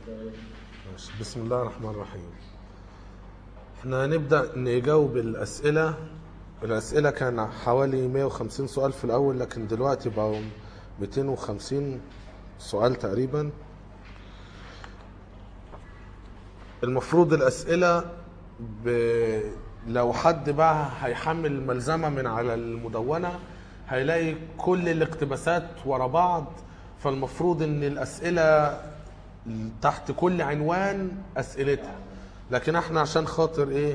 ماشي. بسم الله الرحمن الرحيم احنا هنبدأ نجاوب الأسئلة الأسئلة كان حوالي 150 سؤال في الأول لكن دلوقتي بقوا 250 سؤال تقريبا المفروض الأسئلة ب... لو حد بقى هيحمل الملزمة من على المدونة هيلاقي كل الاقتباسات ورا بعض فالمفروض ان الأسئلة تحت كل عنوان أسئلتها لكن احنا عشان خاطر ايه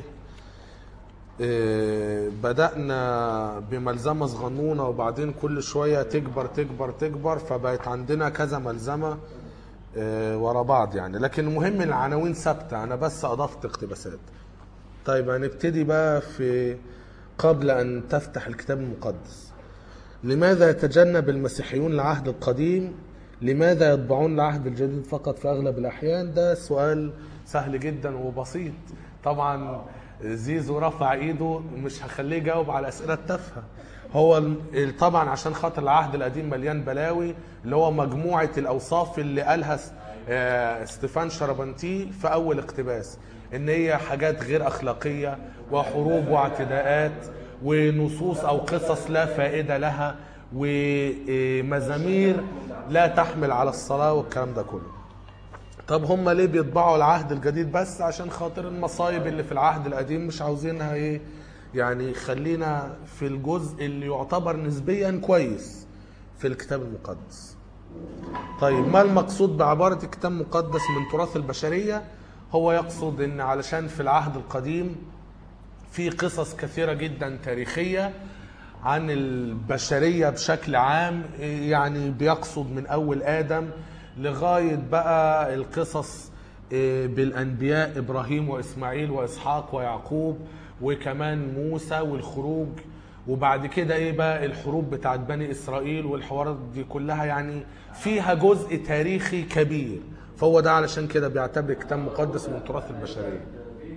إيه، بدأنا بملزمة صغنونة وبعدين كل شوية تكبر تكبر تكبر فبقت عندنا كذا ملزمة إيه، ورا بعض يعني لكن المهم العناوين ثابتة أنا بس أضفت اقتباسات طيب هنبتدي بقى في قبل أن تفتح الكتاب المقدس لماذا يتجنب المسيحيون العهد القديم لماذا يطبعون العهد الجديد فقط في أغلب الأحيان ده سؤال سهل جدا وبسيط طبعا زيزو رفع ايده مش هخليه يجاوب على اسئله التافهه هو ال- طبعا عشان خاطر العهد القديم مليان بلاوي اللي هو مجموعه الاوصاف اللي قالها س- آه، ستيفان شربنتي في اول اقتباس ان هي حاجات غير اخلاقيه وحروب واعتداءات ونصوص او قصص لا فائده لها ومزامير لا تحمل على الصلاه والكلام ده كله طب هم ليه بيطبعوا العهد الجديد بس عشان خاطر المصايب اللي في العهد القديم مش عاوزينها ايه يعني خلينا في الجزء اللي يعتبر نسبيا كويس في الكتاب المقدس طيب ما المقصود بعبارة الكتاب المقدس من تراث البشرية هو يقصد ان علشان في العهد القديم في قصص كثيرة جدا تاريخية عن البشرية بشكل عام يعني بيقصد من أول آدم لغاية بقى القصص إيه، بالأنبياء إبراهيم وإسماعيل وإسحاق ويعقوب وكمان موسى والخروج وبعد كده ايه بقى الحروب بتاعت بني اسرائيل والحوارات دي كلها يعني فيها جزء تاريخي كبير فهو ده علشان كده بيعتبر كتاب مقدس من تراث البشريه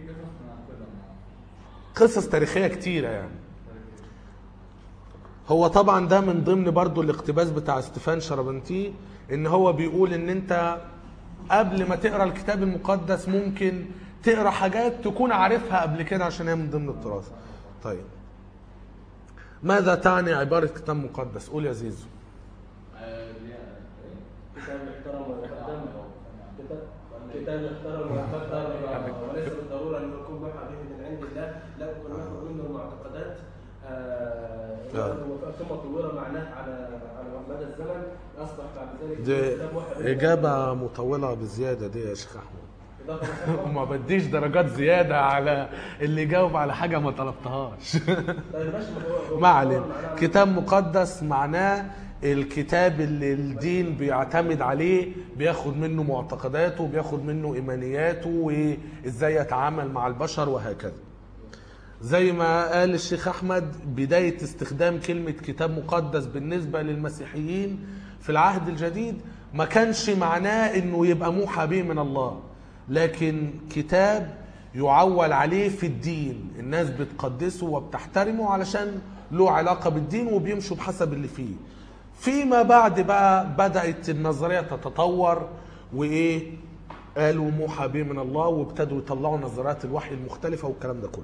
قصص تاريخيه كتيره يعني هو طبعا ده من ضمن برضو الاقتباس بتاع ستيفان شربنتي ان هو بيقول ان انت قبل ما تقرا الكتاب المقدس ممكن تقرا حاجات تكون عارفها قبل كده عشان هي من ضمن التراث طيب ماذا تعني عبارة كتاب مقدس قول يا زيزو كتاب محترم ويقدم كتاب كتاب محترم ويقدم وليس بالضروره انه يكون محى به من عند الله لا يكون محى منه معتقدات نعم. ثم طور معناه على على مدى الزمن اصبح بعد ذلك دي كتاب محى به إجابة مطولة بزيادة دي يا شيخ أحمد إضافة وما بديش درجات زيادة على اللي جاوب على حاجة ما طلبتهاش طيب ماشي ما هو- هو ما علينا معناه- كتاب مقدس معناه الكتاب اللي الدين بيعتمد عليه بياخد منه معتقداته بياخد منه ايمانياته وازاي يتعامل مع البشر وهكذا زي ما قال الشيخ احمد بدايه استخدام كلمه كتاب مقدس بالنسبه للمسيحيين في العهد الجديد ما كانش معناه انه يبقى موحى به من الله لكن كتاب يعول عليه في الدين الناس بتقدسه وبتحترمه علشان له علاقه بالدين وبيمشوا بحسب اللي فيه فيما بعد بقى بدات النظريه تتطور وايه قالوا موحى به من الله وابتدوا يطلعوا نظريات الوحي المختلفه والكلام ده كله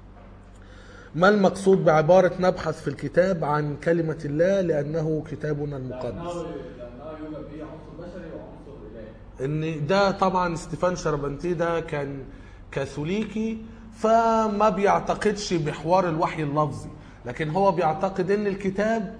ما المقصود بعبارة نبحث في الكتاب عن كلمة الله لأنه كتابنا المقدس لأنه لأنه يوجد فيه عنصر بشري وعنصر إلهي ان ده طبعا ستيفان شربنتي ده كان كاثوليكي فما بيعتقدش بحوار الوحي اللفظي لكن هو بيعتقد ان الكتاب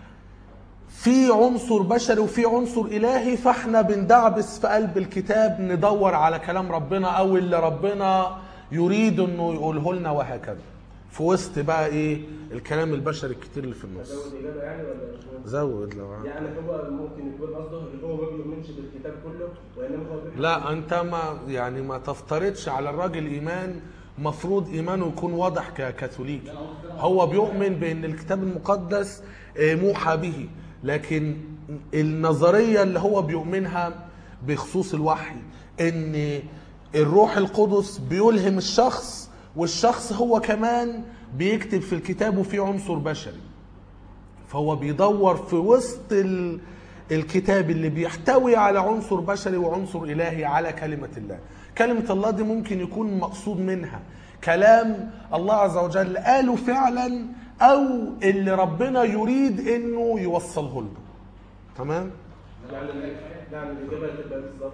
في عنصر بشري وفي عنصر الهي فاحنا بندعبس في قلب الكتاب ندور على كلام ربنا او اللي ربنا يريد انه يقوله لنا وهكذا في وسط بقى ايه الكلام البشري الكتير اللي في النص زود اجابه يعني ولا مش مهم؟ زود لو عايز. يعني هو ممكن يكون قصده ان هو ما بيؤمنش بالكتاب كله وانما هو بيؤمن لا انت ما يعني ما تفترضش على الراجل ايمان مفروض ايمانه يكون واضح ككاثوليكي هو بيؤمن بان الكتاب المقدس آه، موحى به لكن النظريه اللي هو بيؤمنها بخصوص الوحي ان الروح القدس بيلهم الشخص والشخص هو كمان بيكتب في الكتاب وفيه عنصر بشري فهو بيدور في وسط ال- الكتاب اللي بيحتوي على عنصر بشري وعنصر الهي على كلمه الله كلمه الله دي ممكن يكون مقصود منها كلام الله عز وجل قاله فعلا او اللي ربنا يريد انه يوصله لنا تمام يعني يعني الاجابه هتبقى بالظبط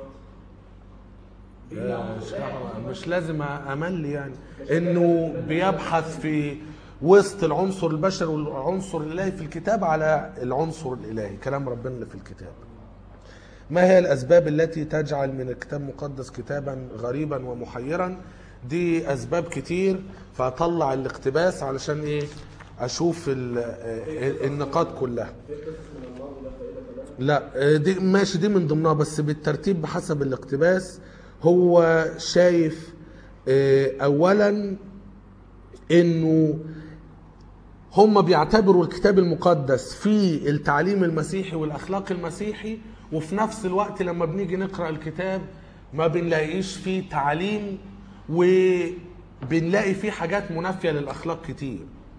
مش مش لازم امل يعني انه بيبحث في وسط العنصر البشري والعنصر الالهي في الكتاب على العنصر الالهي كلام ربنا اللي في الكتاب ما هي الاسباب التي تجعل من الكتاب المقدس كتابا غريبا ومحيرا دي اسباب كتير فاطلع الاقتباس علشان ايه اشوف ال- ال- النقاط كلها لا دي ماشي دي من ضمنها بس بالترتيب بحسب الاقتباس هو شايف آه، اولا انه هم بيعتبروا الكتاب المقدس في التعليم المسيحي والاخلاق المسيحي وفي نفس الوقت لما بنيجي نقرا الكتاب ما بنلاقيش فيه تعليم وبنلاقي فيه حاجات منافيه للاخلاق كتير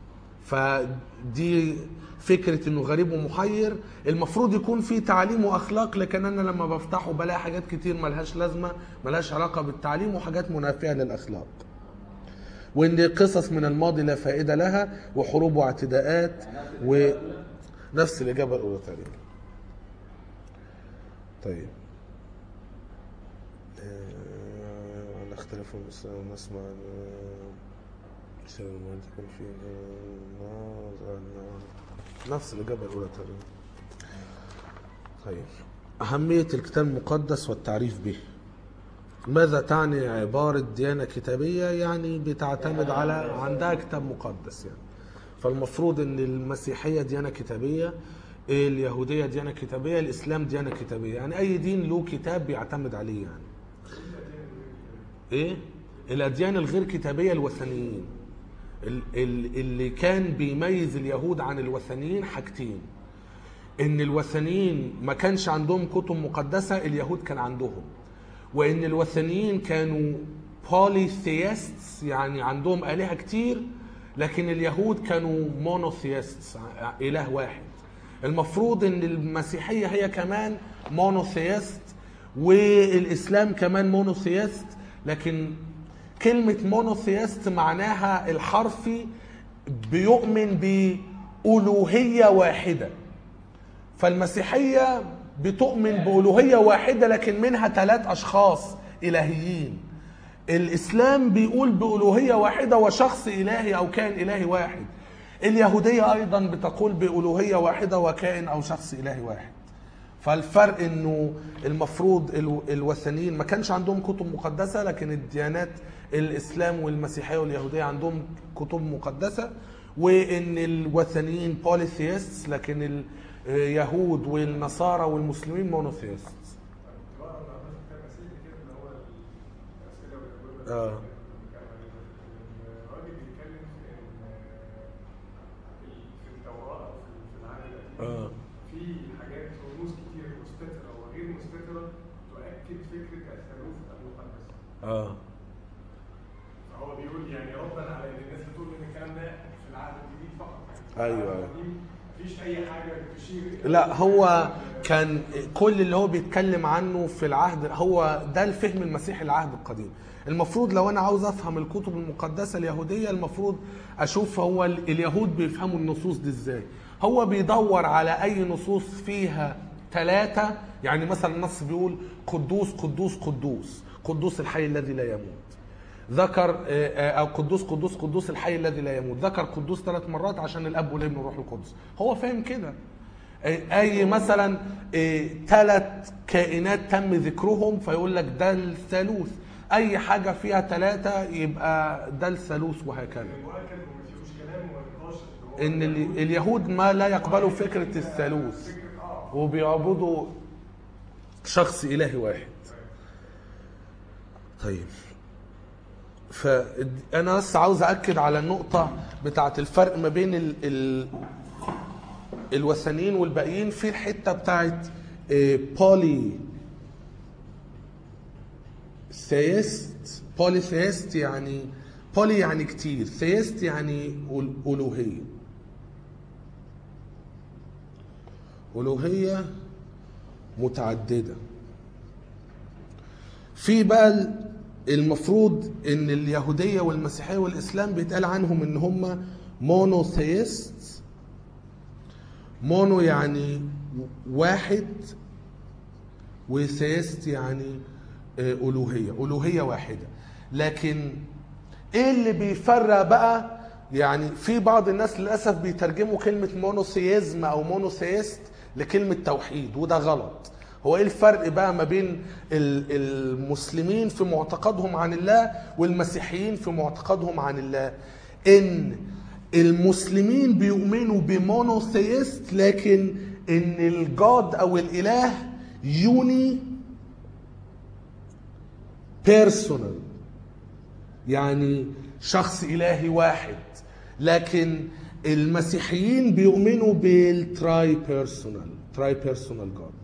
فدي فكرة انه غريب ومحير المفروض يكون فيه تعليم واخلاق لكن انا لما بفتحه بلاقي حاجات كتير ملهاش لازمة ملهاش علاقة بالتعليم وحاجات منافية للاخلاق وان قصص من الماضي لا فائدة لها وحروب واعتداءات ونفس الاجابة الاولى تقريبا طيب آه، على اختلاف المسلمين نسمع آه، شر ما تكون في نفس الإجابة الأولى تقريبا طيب أهمية الكتاب المقدس والتعريف به ماذا تعني عبارة ديانة كتابية يعني بتعتمد على عندها كتاب مقدس يعني فالمفروض ان المسيحية ديانة كتابية اليهودية ديانة كتابية الإسلام ديانة كتابية يعني أي دين له كتاب بيعتمد عليه يعني ايه الاديان الغير كتابيه الوثنيين ال- ال- اللي كان بيميز اليهود عن الوثنيين حاجتين ان الوثنيين ما كانش عندهم كتب مقدسه اليهود كان عندهم وان الوثنيين كانوا polytheists يعني عندهم الهه كتير لكن اليهود كانوا monotheists ع- اله واحد المفروض ان المسيحيه هي كمان monotheist والاسلام كمان مونوثيست لكن كلمة مونوثيست معناها الحرفي بيؤمن بألوهية واحدة فالمسيحية بتؤمن بألوهية واحدة لكن منها ثلاث أشخاص إلهيين الإسلام بيقول بألوهية واحدة وشخص إلهي أو كائن إلهي واحد اليهودية أيضا بتقول بألوهية واحدة وكائن أو شخص إلهي واحد فالفرق انه المفروض الو- الوثنيين ما كانش عندهم كتب مقدسه لكن الديانات الاسلام والمسيحيه واليهوديه عندهم كتب مقدسه وان الوثنيين بوليثيست لكن اليهود والنصارى والمسلمين مونوثيست اه الراجل بيتكلم في ان في التوراه او في العهد القديم اه في حاجات رموز كتير مستتره وغير مستتره تؤكد فكره الثالوث المقدس اه فهو بيقول يعني ردا على ان الناس بتقول ان الكلام ده في العهد الجديد فقط أيوة، العهد أيوة. القديم مفيش اي حاجه بتشير إلى- لا هو كان كل اللي هو بيتكلم عنه في العهد هو ده الفهم المسيحي العهد القديم المفروض لو انا عاوز افهم الكتب المقدسه اليهوديه المفروض اشوف هو ال- اليهود بيفهموا النصوص دي ازاي هو بيدور على اي نصوص فيها ثلاثه يعني مثلا النص بيقول قدوس قدوس قدوس قدوس الحي الذي لا يموت ذكر آه، آه، او قدوس قدوس قدوس الحي الذي لا يموت ذكر قدوس ثلاث مرات عشان الاب والابن والروح القدس هو فاهم كده آه، اي مثلا ثلاث كائنات تم ذكرهم فيقول لك ده الثالوث اي حاجه فيها ثلاثه يبقى ده الثالوث وهكذا المؤكد وما فيهوش كلام ونقاش إن هو ان ال- اليهود ما لا يقبلوا فكره الثالوث فكره اه وبيعبدوا شخص إلهي واحد طيب فأنا بس عاوز أكد على النقطة بتاعة الفرق ما بين ال ال الوثنيين والباقيين في الحتة بتاعة بولي ثيست بولي ثيست يعني بولي يعني كتير ثيست يعني أل- ألوهية ألوهية متعددة في بقى ال- المفروض ان اليهودية والمسيحية والاسلام بيتقال عنهم ان هم مونوثيست مونو يعني واحد وثيست يعني آه، ألوهية ألوهية واحدة لكن ايه اللي بيفرق بقى يعني في بعض الناس للاسف بيترجموا كلمه مونوثيزم او مونوثيست لكلمه توحيد وده غلط هو ايه الفرق بقى ما بين ال- المسلمين في معتقدهم عن الله والمسيحيين في معتقدهم عن الله ان المسلمين بيؤمنوا بمونوثيست لكن ان الجاد او الاله يوني بيرسونال يعني شخص إلهي واحد لكن المسيحيين بيؤمنوا بالتراي بيرسونال تراي بيرسونال جاد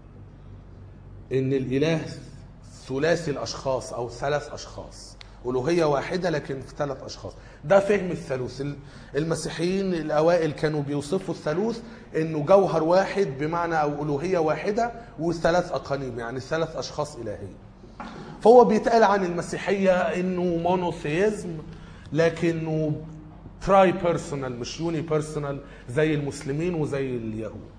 ان الاله ثلاثي الاشخاص او ثلاث اشخاص الوهيه واحده لكن في ثلاث اشخاص ده فهم الثالوث ال- المسيحيين الاوائل كانوا بيوصفوا الثالوث انه جوهر واحد بمعنى او الوهيه واحده وثلاث اقانيم يعني ثلاث اشخاص الهيه فهو بيتقال عن المسيحية انه مونوثيزم لكنه تراي بيرسونال مش يوني بيرسونال زي المسلمين وزي اليهود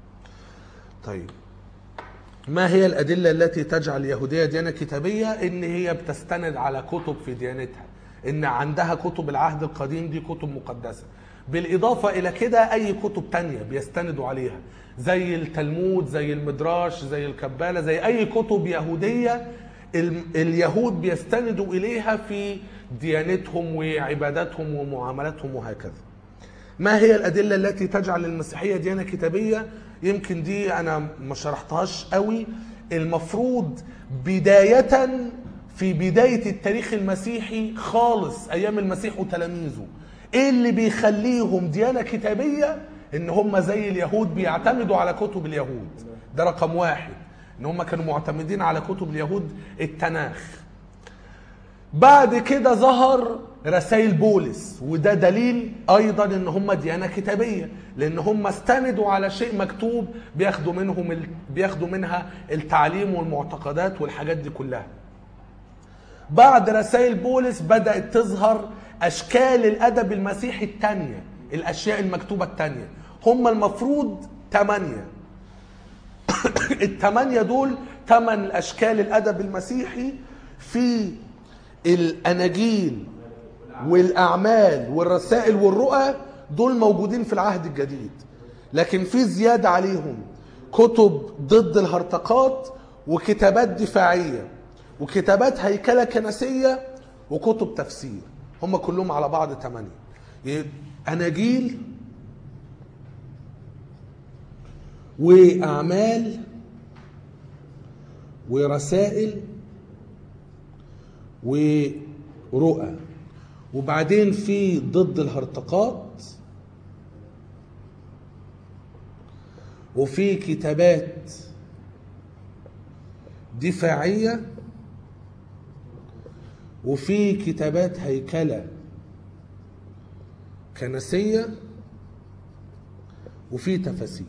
طيب ما هي الأدلة التي تجعل اليهودية ديانة كتابية إن هي بتستند على كتب في ديانتها إن عندها كتب العهد القديم دي كتب مقدسة بالإضافة إلى كده أي كتب تانية بيستندوا عليها زي التلمود زي المدراش زي الكبالة زي أي كتب يهودية ال- اليهود بيستندوا إليها في ديانتهم وعباداتهم ومعاملاتهم وهكذا ما هي الأدلة التي تجعل المسيحية ديانة كتابية يمكن دي أنا ما شرحتهاش قوي المفروض بداية في بداية التاريخ المسيحي خالص أيام المسيح وتلاميذه إيه اللي بيخليهم ديانة كتابية إن هم زي اليهود بيعتمدوا على كتب اليهود ده رقم واحد إن هم كانوا معتمدين على كتب اليهود التناخ بعد كده ظهر رسائل بولس وده دليل ايضا ان هم ديانه كتابيه لان هم استندوا على شيء مكتوب بياخدوا منهم ال... بياخدوا منها التعليم والمعتقدات والحاجات دي كلها بعد رسائل بولس بدات تظهر اشكال الادب المسيحي الثانيه الاشياء المكتوبه الثانيه هم المفروض ثمانيه الثمانيه دول ثمان الاشكال الادب المسيحي في الاناجيل والاعمال والرسائل والرؤى دول موجودين في العهد الجديد لكن في زياده عليهم كتب ضد الهرطقات وكتابات دفاعيه وكتابات هيكله كنسيه وكتب تفسير هم كلهم على بعض ثمانيه اناجيل واعمال ورسائل ورؤى وبعدين في ضد الهرطقات وفي كتابات دفاعية وفي كتابات هيكلة كنسية وفي تفاسير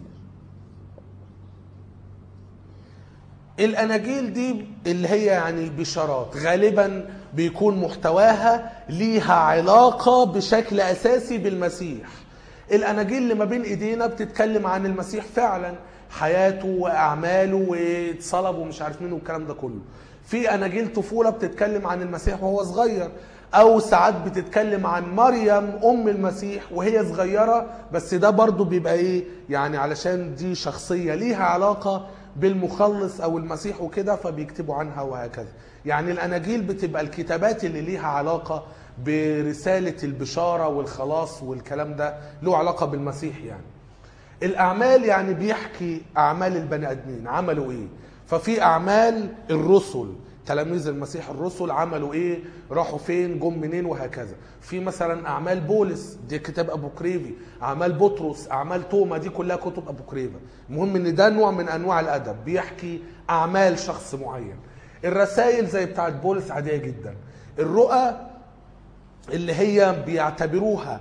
الاناجيل دي اللي هي يعني بشارات غالبا بيكون محتواها ليها علاقه بشكل اساسي بالمسيح الاناجيل اللي ما بين ايدينا بتتكلم عن المسيح فعلا حياته واعماله واتصلب ومش عارف مين والكلام ده كله في اناجيل طفوله بتتكلم عن المسيح وهو صغير او ساعات بتتكلم عن مريم ام المسيح وهي صغيره بس ده برضو بيبقى ايه يعني علشان دي شخصيه ليها علاقه بالمخلص او المسيح وكده فبيكتبوا عنها وهكذا يعني الاناجيل بتبقى الكتابات اللي ليها علاقه برساله البشاره والخلاص والكلام ده له علاقه بالمسيح يعني الاعمال يعني بيحكي اعمال البني ادمين عملوا ايه ففي اعمال الرسل تلاميذ المسيح الرسل عملوا ايه راحوا فين جم منين وهكذا في مثلا اعمال بولس دي كتاب ابو كريفي اعمال بطرس اعمال توما دي كلها كتب ابو كريفه المهم ان ده نوع من انواع الادب بيحكي اعمال شخص معين الرسائل زي بتاعت بولس عاديه جدا الرؤى اللي هي بيعتبروها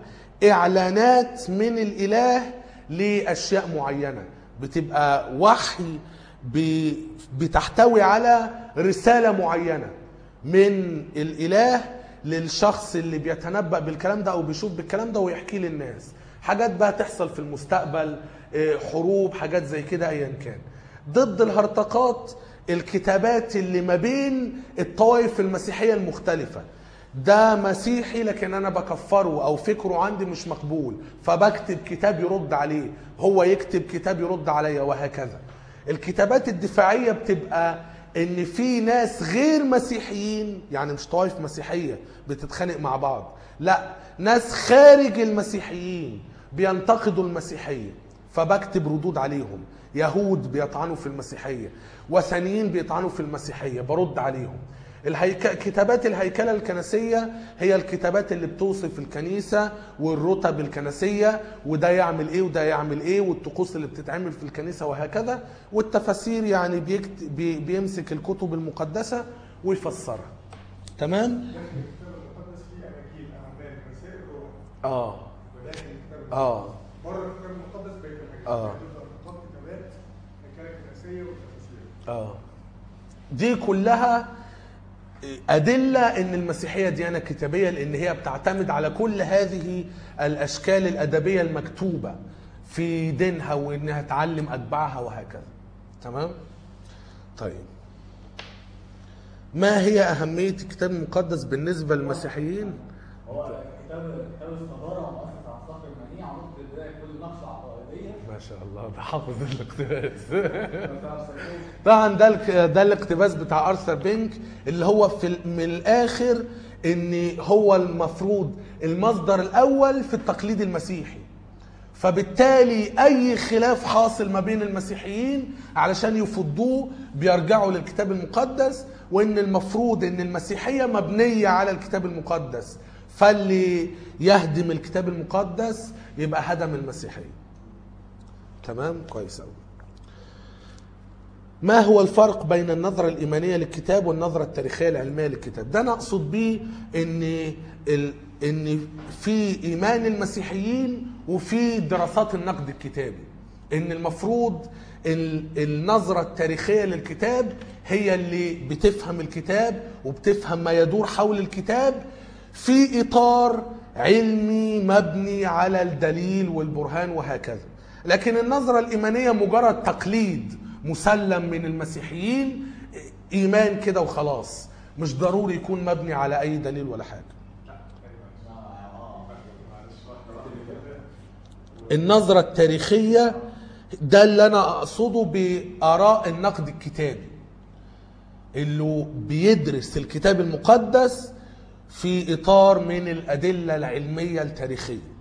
اعلانات من الاله لاشياء معينه بتبقى وحي ب- بتحتوي على رسالة معينة من الإله للشخص اللي بيتنبأ بالكلام ده أو بيشوف بالكلام ده ويحكيه للناس حاجات بقى تحصل في المستقبل آه، حروب حاجات زي كده أيا كان ضد الهرطقات الكتابات اللي ما بين الطوائف المسيحية المختلفة ده مسيحي لكن انا بكفره او فكره عندي مش مقبول فبكتب كتاب يرد عليه هو يكتب كتاب يرد عليا وهكذا الكتابات الدفاعية بتبقى ان في ناس غير مسيحيين يعني مش طوائف مسيحية بتتخانق مع بعض لا ناس خارج المسيحيين بينتقدوا المسيحية فبكتب ردود عليهم يهود بيطعنوا في المسيحية وثنيين بيطعنوا في المسيحية برد عليهم الهيك... كتابات الهيكلة الكنسية هي الكتابات اللي بتوصف الكنيسة والرتب الكنسية وده يعمل ايه وده يعمل ايه والطقوس اللي بتتعمل في الكنيسة وهكذا والتفاسير يعني بيكت... بي... بيمسك الكتب المقدسة ويفسرها تمام؟ داخل الكتاب المقدس فيه اناجيل اعمال رسائل روح اه وداخل الكتاب اه بره الكتاب المقدس بقيه الحاجات آه. يعني نقاط كتابات الكتابات الكنسيه والتفاسير اه دي كلها أدلة إن المسيحية ديانة كتابية لأن هي بتعتمد على كل هذه الأشكال الأدبية المكتوبة في دينها وإنها تعلم أتباعها وهكذا تمام؟ طيب ما هي أهمية الكتاب المقدس بالنسبة للمسيحيين؟ هو كتاب كتاب الصدارة مؤسس على الصخر المنيع عمود بداية كل نقشة عقائدية ما شاء الله ده حافظ الاقتباس بتاع الصديق طبعا ده الك- ده الاقتباس بتاع ارثر بينك اللي هو في ال- من الاخر ان هو المفروض المصدر الاول في التقليد المسيحي فبالتالي اي خلاف حاصل ما بين المسيحيين علشان يفضوه بيرجعوا للكتاب المقدس وان المفروض ان المسيحيه مبنيه على الكتاب المقدس فاللي يهدم الكتاب المقدس يبقى هدم المسيحيه تمام كويس قوي ما هو الفرق بين النظرة الإيمانية للكتاب والنظرة التاريخية العلمية للكتاب؟ ده أنا أقصد بيه إن ال... إن في إيمان المسيحيين وفي دراسات النقد الكتابي. إن المفروض ال... النظرة التاريخية للكتاب هي اللي بتفهم الكتاب وبتفهم ما يدور حول الكتاب في إطار علمي مبني على الدليل والبرهان وهكذا. لكن النظرة الإيمانية مجرد تقليد مسلم من المسيحيين ايمان كده وخلاص مش ضروري يكون مبني على اي دليل ولا حاجه النظرة التاريخية ده اللي أنا أقصده بآراء النقد الكتابي اللي بيدرس الكتاب المقدس في إطار من الأدلة العلمية التاريخية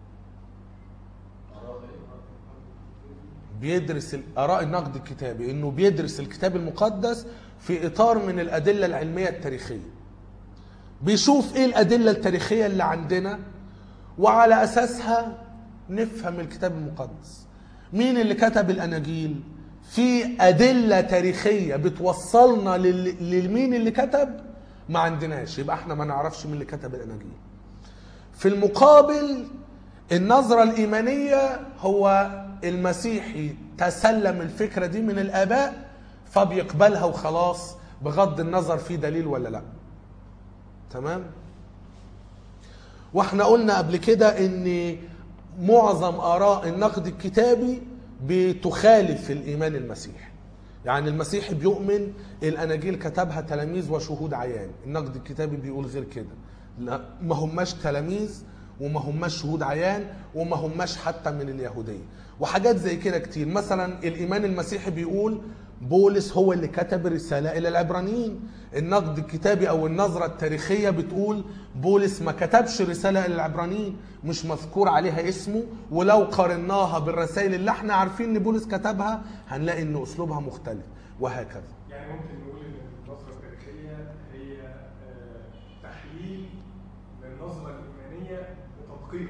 بيدرس آراء النقد الكتابي إنه بيدرس الكتاب المقدس في إطار من الأدلة العلمية التاريخية بيشوف إيه الأدلة التاريخية اللي عندنا وعلى أساسها نفهم الكتاب المقدس مين اللي كتب الأناجيل في أدلة تاريخية بتوصلنا لل- لمين اللي كتب ما عندناش يبقى احنا ما نعرفش مين اللي كتب الأناجيل في المقابل النظرة الإيمانية هو المسيحي تسلم الفكرة دي من الآباء فبيقبلها وخلاص بغض النظر في دليل ولا لا تمام واحنا قلنا قبل كده ان معظم اراء النقد الكتابي بتخالف الايمان المسيحي يعني المسيحي بيؤمن الاناجيل كتبها تلاميذ وشهود عيان النقد الكتابي بيقول غير كده لا ما هماش تلاميذ وما هماش شهود عيان وما هماش حتى من اليهوديه وحاجات زي كده كتير مثلا الايمان المسيحي بيقول بولس هو اللي كتب الرساله الى العبرانيين النقد الكتابي او النظره التاريخيه بتقول بولس ما كتبش رساله الى العبرانيين مش مذكور عليها اسمه ولو قارناها بالرسائل اللي احنا عارفين ان بولس كتبها هنلاقي ان اسلوبها مختلف وهكذا يعني ممكن نقول ان النظره التاريخيه هي آه، تحليل للنظره الايمانيه بتدقيق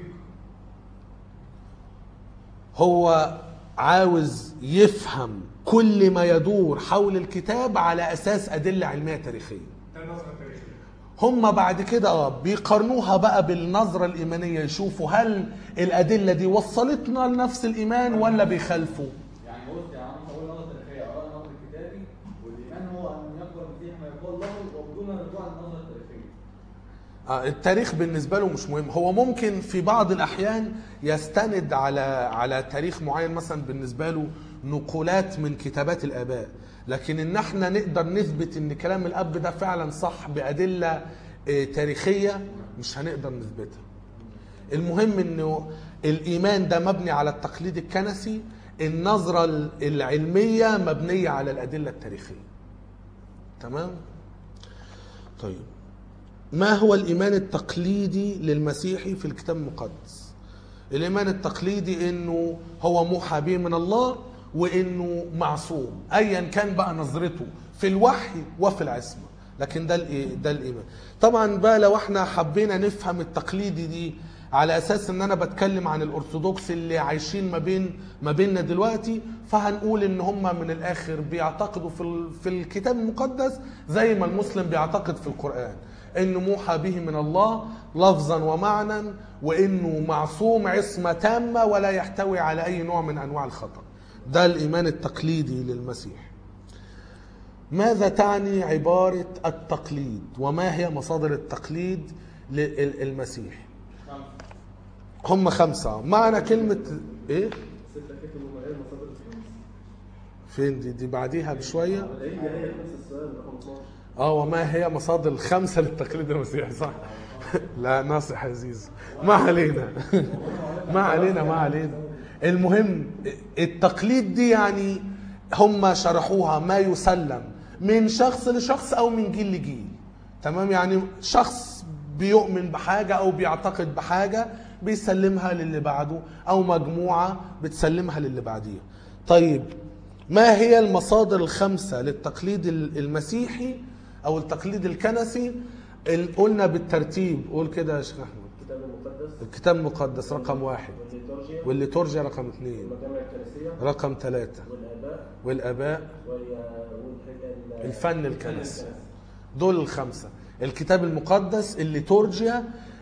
هو عاوز يفهم كل ما يدور حول الكتاب على اساس ادله علميه تاريخيه ده النظره التاريخيه هم بعد كده اه بيقارنوها بقى بالنظرة الإيمانية يشوفوا هل الأدلة دي وصلتنا لنفس الإيمان ولا بيخالفوا يعني بص يعني انا هقول نظره تاريخيه اراء النقد دون الرجوع للنظره التاريخيه آه، التاريخ بالنسبة له مش مهم هو ممكن في بعض الأحيان يستند على على تاريخ معين مثلا بالنسبة له نقولات من كتابات الآباء لكن إن احنا نقدر نثبت إن كلام الأب ده فعلا صح بأدلة آه، تاريخية مش هنقدر نثبتها المهم إنه الإيمان ده مبني على التقليد الكنسي النظرة العلمية مبنية على الأدلة التاريخية تمام طيب ما هو الإيمان التقليدي للمسيحي في الكتاب المقدس الإيمان التقليدي إنه هو موحى به من الله وإنه معصوم أيا كان بقى نظرته في الوحي وفي العصمة لكن ده الإيه- ده الإيمان طبعا بقى لو احنا حبينا نفهم التقليدي دي على اساس ان انا بتكلم عن الارثوذكس اللي عايشين ما بين ما بيننا دلوقتي فهنقول ان هم من الاخر بيعتقدوا في ال- في الكتاب المقدس زي ما المسلم بيعتقد في القران انه موحى به من الله لفظا ومعنى وانه معصوم عصمه تامه ولا يحتوي على اي نوع من انواع الخطا ده الايمان التقليدي للمسيح ماذا تعني عباره التقليد وما هي مصادر التقليد للمسيح هم خمسة معنى كلمة ايه ستة كتب ومعين مصادر الخمس فين دي دي بعديها بشوية هي هي نفس السؤال رقم 12 اه وما هي مصادر الخمسة للتقليد المسيحي صح لا ناصح عزيز ما علينا ما علينا ما علينا المهم التقليد دي يعني هم شرحوها ما يسلم من شخص لشخص او من جيل لجيل تمام يعني شخص بيؤمن بحاجة او بيعتقد بحاجة بيسلمها للي بعده او مجموعة بتسلمها للي بعديها طيب ما هي المصادر الخمسة للتقليد المسيحي او التقليد الكنسي ال- قلنا بالترتيب قول كده يا شيخ احمد الكتاب المقدس الكتاب المقدس رقم واحد والليتورجيا والليتورجيا رقم اثنين والمجامع الكنسية رقم ثلاثة والآباء والآباء وال- والحاجة- الفن الكنسي دول الخمسة الكتاب المقدس الليتورجيا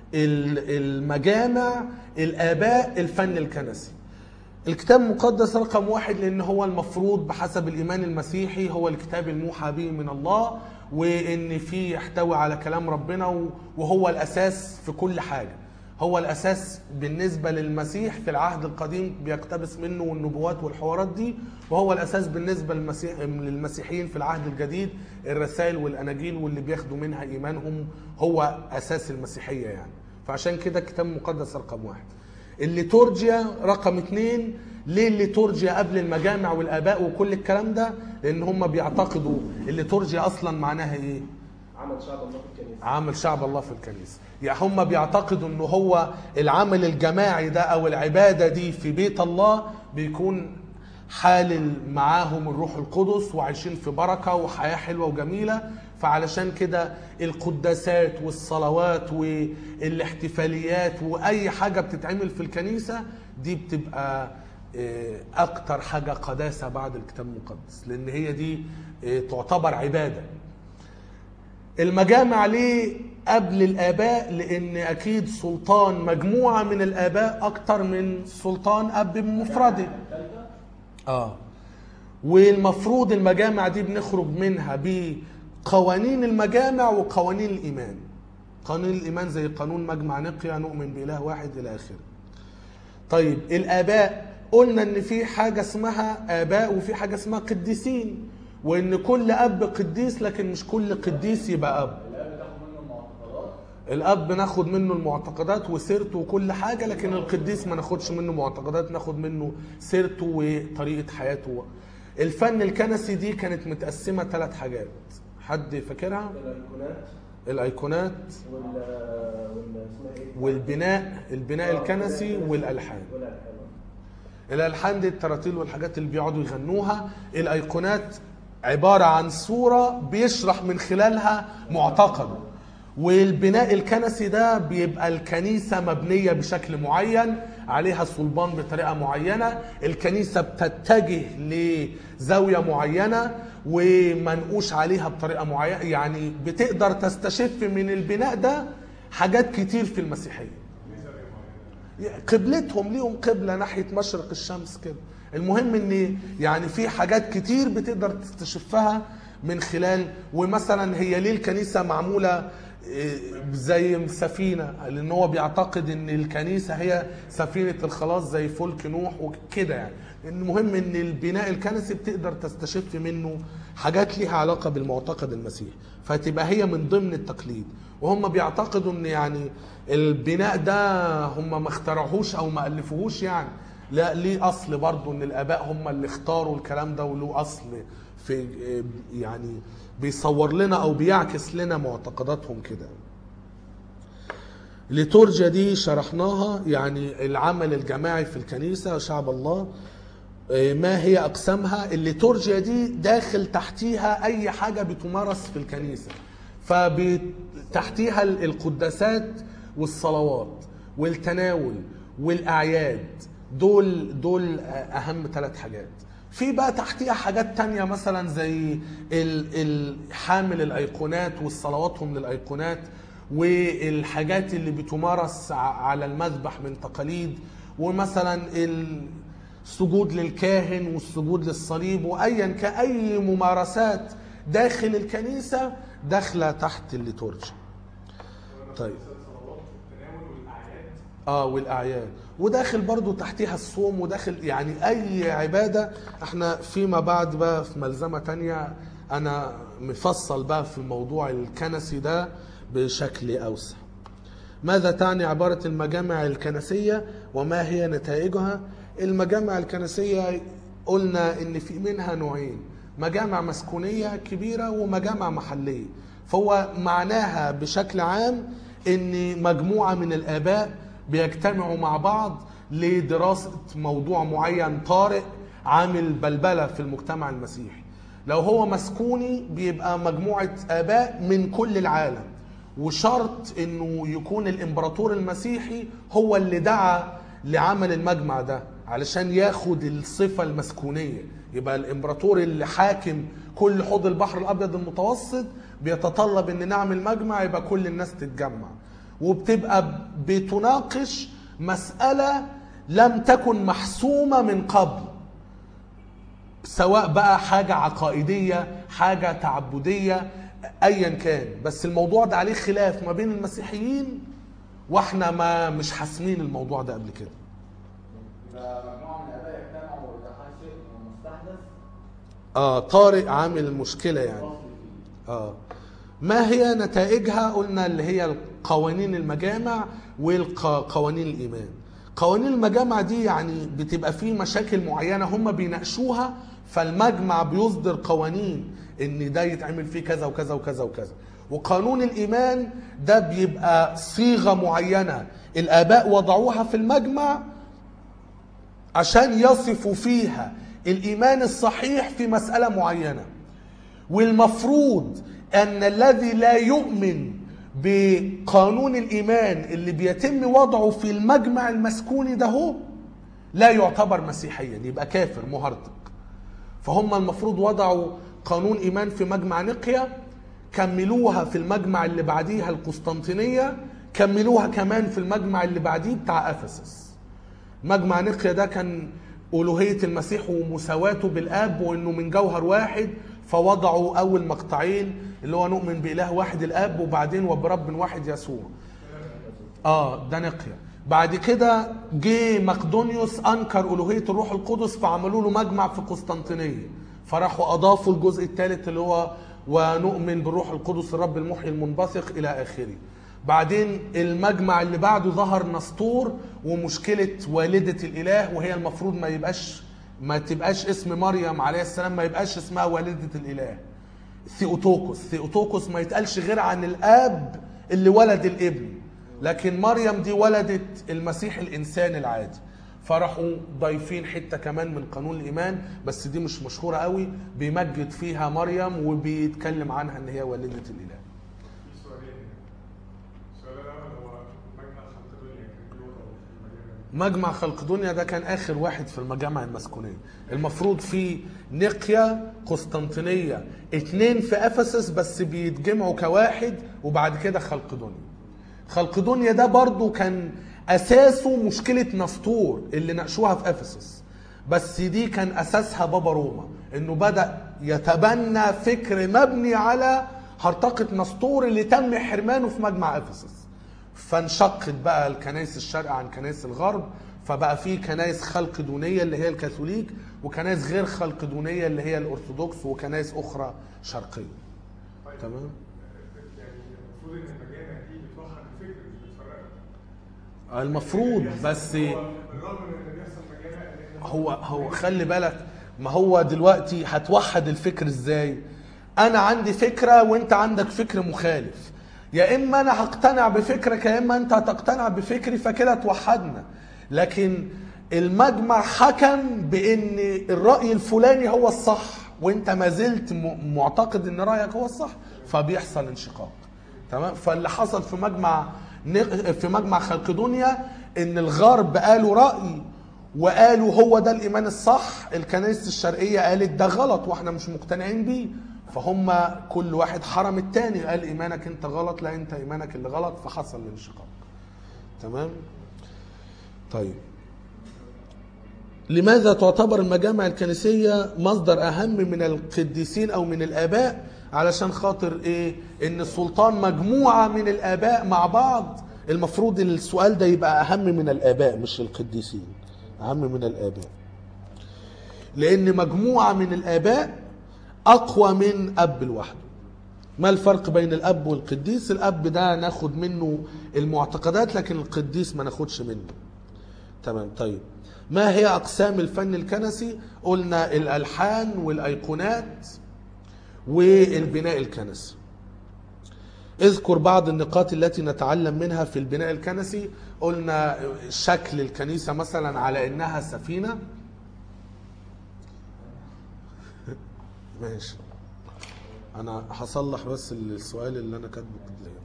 ال- المجامع الآباء الفن الكنسي الكتاب المقدس رقم واحد لأن هو المفروض بحسب الإيمان المسيحي هو الكتاب الموحى به من الله وإن فيه يحتوي على كلام ربنا و- وهو الأساس في كل حاجة هو الأساس بالنسبة للمسيح في العهد القديم بيقتبس منه النبوات والحوارات دي وهو الأساس بالنسبة للمسيح للمسيحيين في العهد الجديد الرسائل والأناجيل واللي بياخدوا منها إيمانهم هو أساس المسيحية يعني فعشان كده الكتاب المقدس رقم واحد الليتورجيا رقم اتنين ليه الليتورجيا قبل المجامع والآباء وكل الكلام ده لأن هم بيعتقدوا الليتورجيا أصلا معناها إيه عمل شعب الله في الكنيسة عامل شعب الله في الكنيسة يعني هم بيعتقدوا ان هو العمل الجماعي ده او العبادة دي في بيت الله بيكون حالل معاهم الروح القدس وعايشين في بركة وحياة حلوة وجميلة فعلشان كده القداسات والصلوات والاحتفاليات واي حاجة بتتعمل في الكنيسة دي بتبقى آه، اكتر حاجة قداسة بعد الكتاب المقدس لان هي دي آه، تعتبر عبادة المجامع ليه قبل الآباء لأن أكيد سلطان مجموعة من الآباء أكتر من سلطان أب بمفرده آه والمفروض المجامع دي بنخرج منها بقوانين المجامع وقوانين الإيمان قانون الإيمان زي قانون مجمع نقيا نؤمن بإله واحد إلى آخره طيب الآباء قلنا إن في حاجة اسمها آباء وفي حاجة اسمها قديسين وإن كل أب قديس لكن مش كل قديس يبقى أب الاب تاخد منه المعتقدات الاب ناخد منه المعتقدات وسيرته وكل حاجه لكن القديس ما ناخدش منه معتقدات ناخد منه سيرته وطريقه حياته الفن الكنسي دي كانت متقسمه ثلاث حاجات حد فاكرها الايقونات الايقونات وال وال اسمها ايه؟ والبناء البناء الكنسي والالحان والالحان الالحان دي التراتيل والحاجات اللي بيقعدوا يغنوها الايقونات عباره عن صوره بيشرح من خلالها معتقده والبناء الكنسي ده بيبقى الكنيسه مبنيه بشكل معين عليها صلبان بطريقه معينه الكنيسه بتتجه لزاويه معينه ومنقوش عليها بطريقه معينه يعني بتقدر تستشف من البناء ده حاجات كتير في المسيحيه قبلتهم ليهم قبلة ناحية مشرق الشمس كده المهم ان يعني في حاجات كتير بتقدر تستشفها من خلال ومثلا هي ليه الكنيسه معموله إيه، زي سفينه لان هو بيعتقد ان الكنيسه هي سفينه الخلاص زي فلك نوح وكده يعني المهم ان البناء الكنسي بتقدر تستشف منه حاجات ليها علاقه بالمعتقد المسيحي فتبقى هي من ضمن التقليد وهم بيعتقدوا ان يعني البناء ده هم ما اخترعوهوش او ما الفوهوش يعني لا ليه اصل برضه ان الاباء هم اللي اختاروا الكلام ده وله اصل في يعني بيصور لنا او بيعكس لنا معتقداتهم كده ليتورجيا دي شرحناها يعني العمل الجماعي في الكنيسه شعب الله آه، ما هي اقسامها الليتورجيا دي داخل تحتيها اي حاجه بتمارس في الكنيسه فتحتيها القداسات والصلوات والتناول والاعياد دول دول اهم ثلاث حاجات في بقى تحتيها حاجات تانية مثلا زي ال- ال- حامل الايقونات والصلواتهم للايقونات والحاجات اللي بتمارس ع- على المذبح من تقاليد ومثلا السجود للكاهن والسجود للصليب وايا كاي ممارسات داخل الكنيسه داخله تحت الليتورجي طيب الصلوات والتناول والاعياد اه والاعياد وداخل برضو تحتيها الصوم وداخل يعني اي عباده احنا فيما بعد بقى في ملزمه تانية انا مفصل بقى في الموضوع الكنسي ده بشكل اوسع ماذا تعني عبارة المجامع الكنسية وما هي نتائجها المجامع الكنسية قلنا ان في منها نوعين مجامع مسكونية كبيرة ومجامع محلية فهو معناها بشكل عام ان مجموعة من الاباء بيجتمعوا مع بعض لدراسة موضوع معين طارئ عامل بلبلة في المجتمع المسيحي لو هو مسكوني بيبقى مجموعة آباء من كل العالم وشرط انه يكون الامبراطور المسيحي هو اللي دعا لعمل المجمع ده علشان ياخد الصفة المسكونية يبقى الامبراطور اللي حاكم كل حوض البحر الابيض المتوسط بيتطلب ان نعمل مجمع يبقى كل الناس تتجمع وبتبقى بتناقش مسألة لم تكن محسومة من قبل سواء بقى حاجة عقائدية حاجة تعبدية ايا كان بس الموضوع ده عليه خلاف ما بين المسيحيين واحنا ما مش حاسمين الموضوع ده قبل كده يبقى مجموعه من الاباء يجتمعوا وده حاجه شيء مستحدث اه طارئ عامل مشكلة يعني فصل فيه اه ما هي نتائجها قلنا اللي هي قوانين المجامع وقوانين الايمان قوانين المجامع دي يعني بتبقى فيه مشاكل معينه هم بيناقشوها فالمجمع بيصدر قوانين ان ده يتعمل فيه كذا وكذا وكذا وكذا وقانون الايمان ده بيبقى صيغه معينه الاباء وضعوها في المجمع عشان يصفوا فيها الايمان الصحيح في مساله معينه والمفروض ان الذي لا يؤمن بقانون الايمان اللي بيتم وضعه في المجمع المسكوني ده هو لا يعتبر مسيحيا يبقى كافر مهرطق فهم المفروض وضعوا قانون ايمان في مجمع نقيا كملوها في المجمع اللي بعديها القسطنطينيه كملوها كمان في المجمع اللي بعديه بتاع افسس مجمع نقيا ده كان ألوهية المسيح ومساواته بالآب وإنه من جوهر واحد فوضعوا أول مقطعين اللي هو نؤمن بإله واحد الآب وبعدين وبرب واحد يسوع اه ده نقيا بعد كده جه مقدونيوس انكر الوهيه الروح القدس فعملوا له مجمع في قسطنطينيه فراحوا اضافوا الجزء الثالث اللي هو ونؤمن بالروح القدس الرب المحيي المنبثق الى اخره بعدين المجمع اللي بعده ظهر نسطور ومشكله والده الاله وهي المفروض ما يبقاش ما تبقاش اسم مريم عليه السلام ما يبقاش اسمها والده الاله ثيوتوكوس ثيوتوكوس ما يتقالش غير عن الاب اللي ولد الابن لكن مريم دي ولدت المسيح الانسان العادي فراحوا ضايفين حته كمان من قانون الايمان بس دي مش مشهوره قوي بيمجد فيها مريم وبيتكلم عنها ان هي والده الاله في سؤالين السؤال الاول هو مجمع خلق دنيا كان في وضعه في المجال مجمع خلق دنيا ده كان اخر واحد في المجامع المسكونيه المفروض في نقيا قسطنطينيه اتنين في افسس بس بيتجمعوا كواحد وبعد كده خلق دنيا خلق دنيا ده برضو كان اساسه مشكله نسطور اللي ناقشوها في افسس بس دي كان اساسها بابا روما انه بدا يتبنى فكر مبني على هرطقة نسطور اللي تم حرمانه في مجمع افسس فانشقت بقى الكنائس الشرق عن كنائس الغرب فبقى في كنائس خلقدونيه اللي هي الكاثوليك وكنائس غير خلقدونيه اللي هي الارثوذكس وكنائس اخرى شرقيه طيب تمام يعني المفروض ان المجامع دي بتوحد الفكر مش بتفرقه المفروض بس هو بالرغم من ان بيحصل مجامع لكن هو هو خلي بالك ما هو دلوقتي هتوحد الفكر ازاي انا عندي فكره وانت عندك فكر مخالف يا اما انا هقتنع بفكرك يا اما انت هتقتنع بفكري فكده توحدنا لكن المجمع حكم بان الراي الفلاني هو الصح وانت ما زلت م- معتقد ان رايك هو الصح فبيحصل انشقاق تمام فاللي حصل في مجمع نق- في مجمع خلقدونيا ان الغرب قالوا راي وقالوا هو ده الايمان الصح الكنائس الشرقيه قالت ده غلط واحنا مش مقتنعين بيه فهم كل واحد حرم التاني قال ايمانك انت غلط لا انت ايمانك اللي غلط فحصل الانشقاق تمام طيب لماذا تعتبر المجامع الكنسية مصدر أهم من القديسين أو من الآباء علشان خاطر إيه إن السلطان مجموعة من الآباء مع بعض المفروض السؤال ده يبقى أهم من الآباء مش القديسين أهم من الآباء لأن مجموعة من الآباء أقوى من أب لوحده ما الفرق بين الأب والقديس الأب ده ناخد منه المعتقدات لكن القديس ما ناخدش منه تمام طيب ما هي أقسام الفن الكنسي قلنا الألحان والأيقونات والبناء الكنسي اذكر بعض النقاط التي نتعلم منها في البناء الكنسي قلنا شكل الكنيسة مثلا على إنها سفينة ماشي أنا هصلح بس السؤال اللي أنا كاتبه كده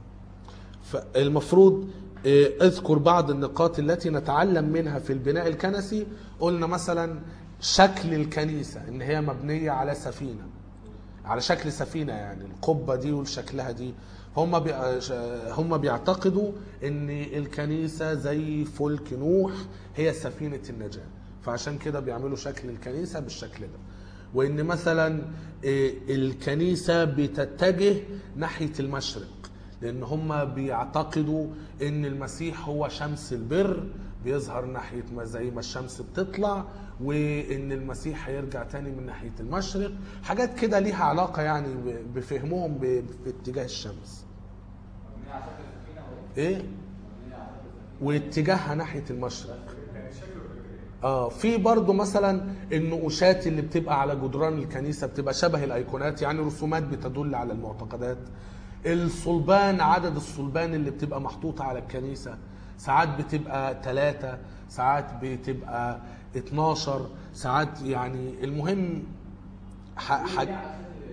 فالمفروض آه، اذكر بعض النقاط التي نتعلم منها في البناء الكنسي قلنا مثلا شكل الكنيسة ان هي مبنية على سفينة على شكل سفينة يعني القبة دي والشكلها دي هم بي... هم بيعتقدوا ان الكنيسة زي فلك نوح هي سفينة النجاة فعشان كده بيعملوا شكل الكنيسة بالشكل ده وان مثلا آه، الكنيسة بتتجه ناحية المشرق لان هم بيعتقدوا ان المسيح هو شمس البر بيظهر ناحيه ما زي ما الشمس بتطلع وان المسيح هيرجع تاني من ناحيه المشرق حاجات كده ليها علاقه يعني ب- بفهمهم ب- باتجاه الشمس مبنية على شكل سفينة ولا ايه مبنية على شكل سفينة؟ واتجاهها ناحيه المشرق يعني شكله فكري اه في برضو مثلا النقوشات اللي بتبقى على جدران الكنيسه بتبقى شبه الايقونات يعني رسومات بتدل على المعتقدات الصلبان عدد الصلبان اللي بتبقى محطوطه على الكنيسه ساعات بتبقى ثلاثة ساعات بتبقى 12 ساعات يعني المهم ح... ح... مبنية على شكل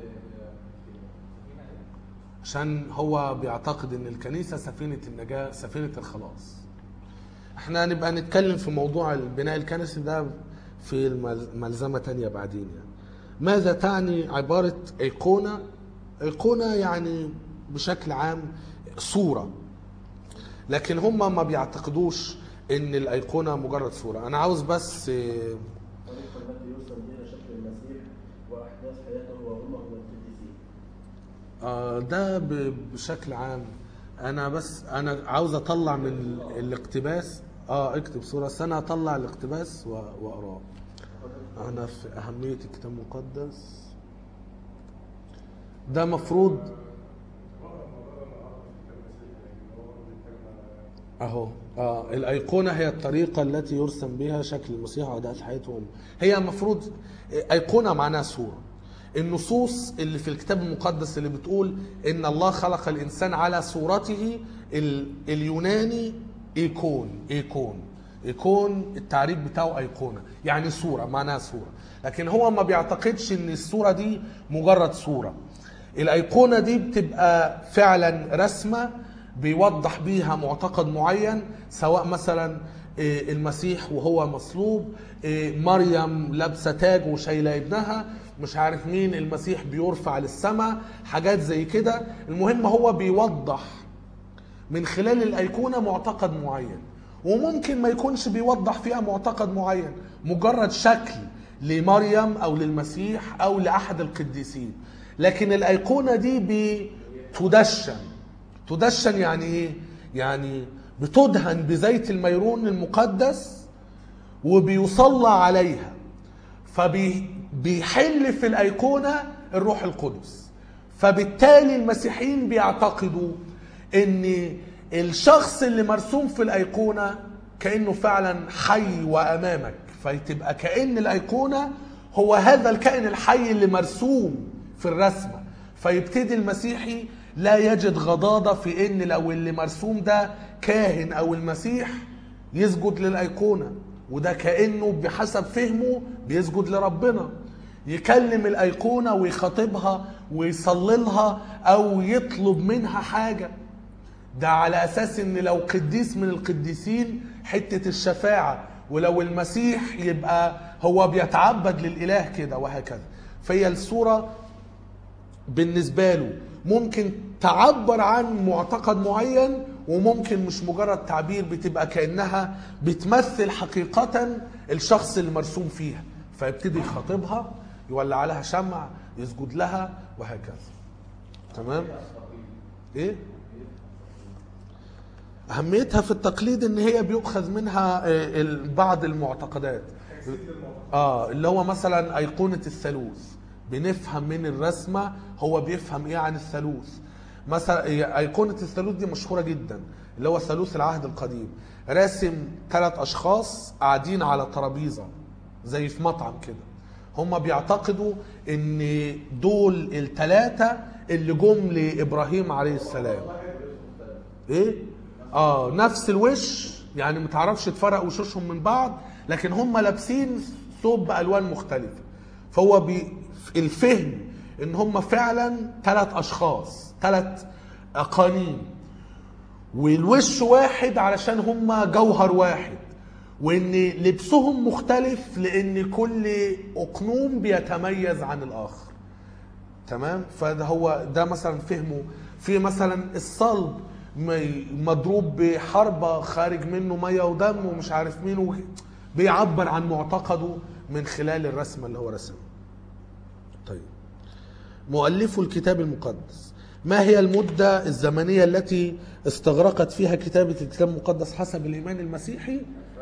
سفينة إيه؟ عشان هو بيعتقد ان الكنيسه سفينه النجاه سفينه الخلاص احنا هنبقى نتكلم في موضوع البناء الكنسي ده في المل- ملزمه تانية بعدين يعني ماذا تعني عباره ايقونه ايقونه يعني بشكل عام صوره لكن هم ما بيعتقدوش ان الايقونه مجرد صوره انا عاوز بس آه، الطريقة التي يوصل بها شكل المسيح وأحداث حياته وأمه القديسين. آه، ده ب- بشكل عام انا بس انا عاوز اطلع من ال- الاقتباس اه اكتب صوره بس انا اطلع الاقتباس و- واقراه انا في اهميه الكتاب المقدس ده مفروض اهو اه الايقونه هي الطريقه التي يرسم بها شكل المسيح واداء حياته هي المفروض ايقونه معناها صوره النصوص اللي في الكتاب المقدس اللي بتقول ان الله خلق الانسان على صورته ال... اليوناني ايكون ايكون ايكون التعريف بتاعه ايقونه يعني صوره معناها صوره لكن هو ما بيعتقدش ان الصوره دي مجرد صوره الايقونه دي بتبقى فعلا رسمه بيوضح بيها معتقد معين سواء مثلا إيه، المسيح وهو مصلوب إيه، مريم لابسه تاج وشايله ابنها مش عارف مين المسيح بيرفع للسماء حاجات زي كده المهم هو بيوضح من خلال الايقونه معتقد معين وممكن ما يكونش بيوضح فيها معتقد معين مجرد شكل لمريم او للمسيح او لاحد القديسين لكن الايقونه دي بتدشن تدشن يعني ايه يعني بتدهن بزيت الميرون المقدس وبيصلى عليها فبيحل في الايقونه الروح القدس فبالتالي المسيحيين بيعتقدوا ان الشخص اللي مرسوم في الايقونه كانه فعلا حي وامامك فتبقى كان الايقونه هو هذا الكائن الحي اللي مرسوم في الرسمه فيبتدي المسيحي لا يجد غضاضه في ان لو اللي مرسوم ده كاهن او المسيح يسجد للايقونه وده كانه بحسب فهمه بيسجد لربنا يكلم الايقونه ويخاطبها ويصلي لها او يطلب منها حاجه ده على اساس ان لو قديس من القديسين حته الشفاعه ولو المسيح يبقى هو بيتعبد للاله كده وهكذا فهي الصوره بالنسبه له ممكن تعبر عن معتقد معين وممكن مش مجرد تعبير بتبقى كانها بتمثل حقيقه الشخص اللي مرسوم فيها فيبتدي يخاطبها يولع لها شمع يسجد لها وهكذا تمام ايه اهميتها في التقليد ان هي بيؤخذ منها آه، ال- بعض المعتقدات اه اللي هو مثلا ايقونه الثالوث بنفهم من الرسمه هو بيفهم ايه عن الثالوث مثلا هي ايقونه الثالوث دي مشهوره جدا اللي هو ثالوث العهد القديم راسم ثلاث اشخاص قاعدين على ترابيزه زي في مطعم كده هم بيعتقدوا ان دول الثلاثه اللي جم لابراهيم عليه السلام ايه اه نفس الوش يعني ما تعرفش تفرق وشوشهم من بعض لكن هم لابسين ثوب بالوان مختلفه فهو بي الفهم ان هم فعلا ثلاث اشخاص ثلاث اقانيم والوش واحد علشان هم جوهر واحد وان لبسهم مختلف لان كل اقنوم بيتميز عن الاخر تمام فده هو ده مثلا فهمه في مثلا الصلب م- مضروب بحربة خارج منه مية ودم ومش عارف مين و- بيعبر عن معتقده من خلال الرسمة اللي هو رسمها طيب مؤلف الكتاب المقدس ما هي المدة الزمنية التي استغرقت فيها كتابة الكتاب المقدس حسب الإيمان المسيحي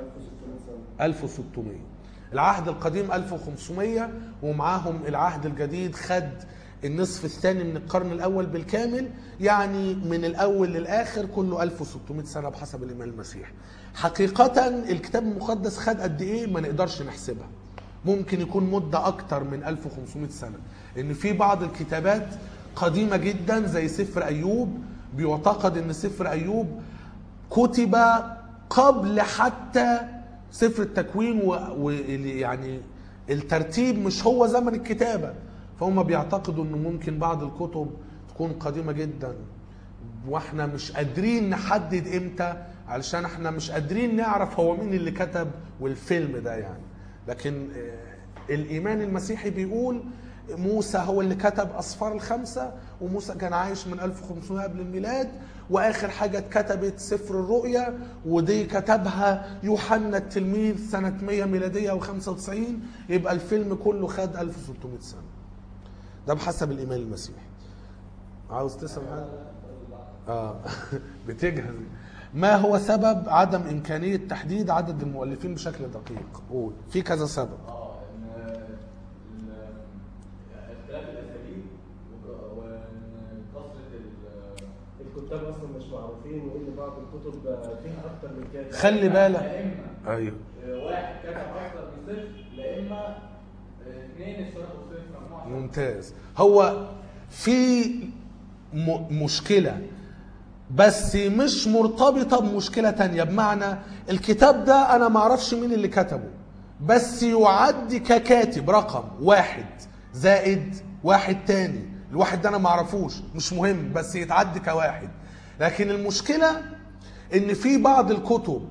1600 العهد القديم 1500 ومعاهم العهد الجديد خد النصف الثاني من القرن الأول بالكامل يعني من الأول للآخر كله 1600 سنة بحسب الإيمان المسيحي حقيقة الكتاب المقدس خد قد إيه ما نقدرش نحسبها ممكن يكون مدة أكتر من 1500 سنة إن في بعض الكتابات قديمة جدا زي سفر أيوب بيعتقد إن سفر أيوب كتب قبل حتى سفر التكوين ويعني الترتيب مش هو زمن الكتابة فهم بيعتقدوا انه ممكن بعض الكتب تكون قديمة جدا واحنا مش قادرين نحدد امتى علشان احنا مش قادرين نعرف هو مين اللي كتب والفيلم ده يعني لكن آه، الايمان المسيحي بيقول موسى هو اللي كتب اسفار الخمسه وموسى كان عايش من 1500 قبل الميلاد واخر حاجه اتكتبت سفر الرؤيا ودي كتبها يوحنا التلميذ سنه 100 ميلاديه او 95 يبقى الفيلم كله خد 1600 سنه ده بحسب الايمان المسيحي عاوز تسال حاجه اه بتجهز ما هو سبب عدم امكانيه تحديد عدد المؤلفين بشكل دقيق قول في كذا سبب اه ان ال- اختلاف الاساليب وك- وان كثره ال- الكتاب اصلا مش معروفين وان بعض الكتب فيها اكتر من كده خلي بالك لا اما ايوه واحد كتب اكتر من صفر لا اما اثنين اشتركوا في صفر مجموعه ممتاز هو في م- مشكلة بس مش مرتبطة بمشكلة تانية بمعنى الكتاب ده أنا معرفش مين اللي كتبه بس يعد ككاتب رقم واحد زائد واحد تاني الواحد ده أنا معرفوش مش مهم بس يتعد كواحد لكن المشكلة إن في بعض الكتب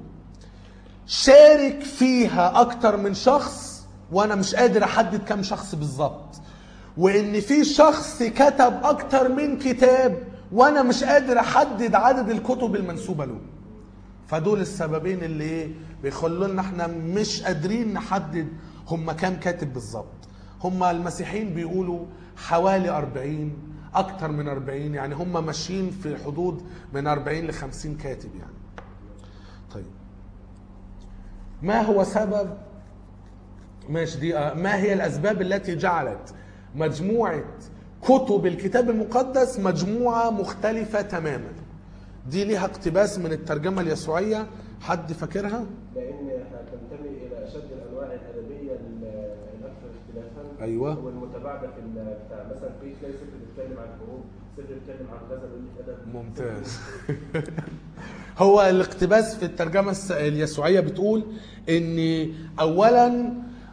شارك فيها اكتر من شخص وانا مش قادر احدد كم شخص بالظبط وان في شخص كتب اكتر من كتاب وانا مش قادر احدد عدد الكتب المنسوبه له فدول السببين اللي ايه بيخلوا لنا احنا مش قادرين نحدد هم كام كاتب بالظبط هم المسيحيين بيقولوا حوالي 40 اكتر من 40 يعني هم ماشيين في حدود من 40 ل 50 كاتب يعني طيب ما هو سبب ماشي دي آه، ما هي الاسباب التي جعلت مجموعه كتب الكتاب المقدس مجموعه مختلفه تماما دي ليها اقتباس من الترجمه اليسوعيه حد فاكرها لانها تنتمي الى اشد الانواع الادبيه ال- الاكثر اختلافا أيوة. والمتباعده في ال- بتاع مثلا في تلاقي سفر بيتكلم عن الحروب سفر بيتكلم عن غزل والادب ممتاز هو الاقتباس في الترجمة الس- اليسوعية بتقول ان اولا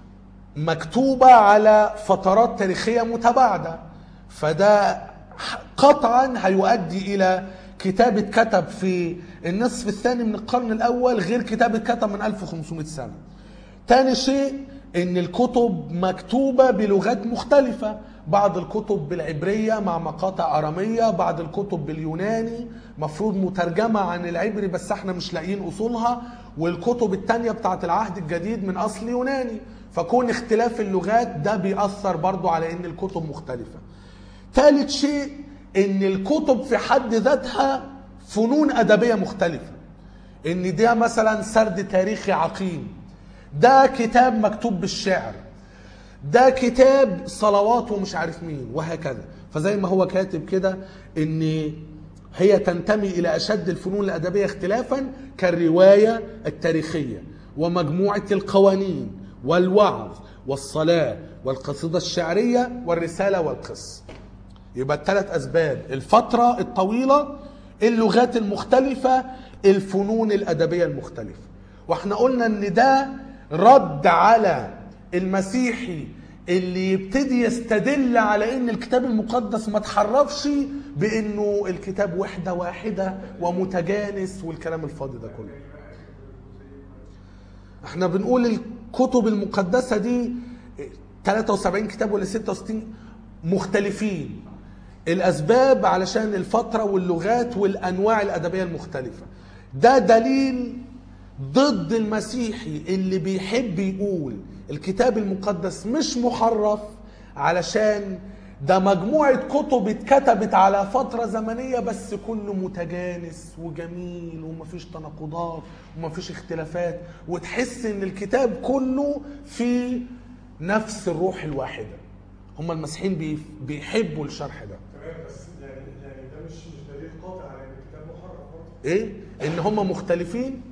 مكتوبة على فترات تاريخية متباعدة فده قطعا هيؤدي الى كتاب اتكتب في النصف الثاني من القرن الاول غير كتاب اتكتب من 1500 سنة تاني شيء ان الكتب مكتوبة بلغات مختلفة بعض الكتب بالعبرية مع مقاطع ارامية بعض الكتب باليوناني مفروض مترجمة عن العبري بس احنا مش لاقيين اصولها والكتب التانية بتاعت العهد الجديد من اصل يوناني فكون اختلاف اللغات ده بيأثر برضو على ان الكتب مختلفة ثالث شيء ان الكتب في حد ذاتها فنون ادبية مختلفة ان ده مثلا سرد تاريخي عقيم ده كتاب مكتوب بالشعر ده كتاب صلوات ومش عارف مين وهكذا فزي ما هو كاتب كده ان هي تنتمي الى اشد الفنون الادبيه اختلافا كالروايه التاريخيه ومجموعه القوانين والوعظ والصلاه والقصيده الشعريه والرساله والقصه يبقى الثلاث اسباب الفتره الطويله اللغات المختلفه الفنون الادبيه المختلفه واحنا قلنا ان ده رد على المسيحي اللي يبتدي يستدل على ان الكتاب المقدس ما تحرفش بانه الكتاب وحده واحده ومتجانس والكلام الفاضي ده كله احنا بنقول الكتب المقدسه دي 73 كتاب ولا 66 مختلفين الاسباب علشان الفتره واللغات والانواع الادبيه المختلفه ده دليل ضد المسيحي اللي بيحب يقول الكتاب المقدس مش محرف علشان ده مجموعة كتب اتكتبت على فترة زمنية بس كله متجانس وجميل ومفيش تناقضات ومفيش اختلافات وتحس ان الكتاب كله في نفس الروح الواحدة هم المسيحيين بي- بيحبوا الشرح ده تمام بس يعني يعني ده مش مش دليل قاطع على ان الكتاب محرف برضه ايه ان هم مختلفين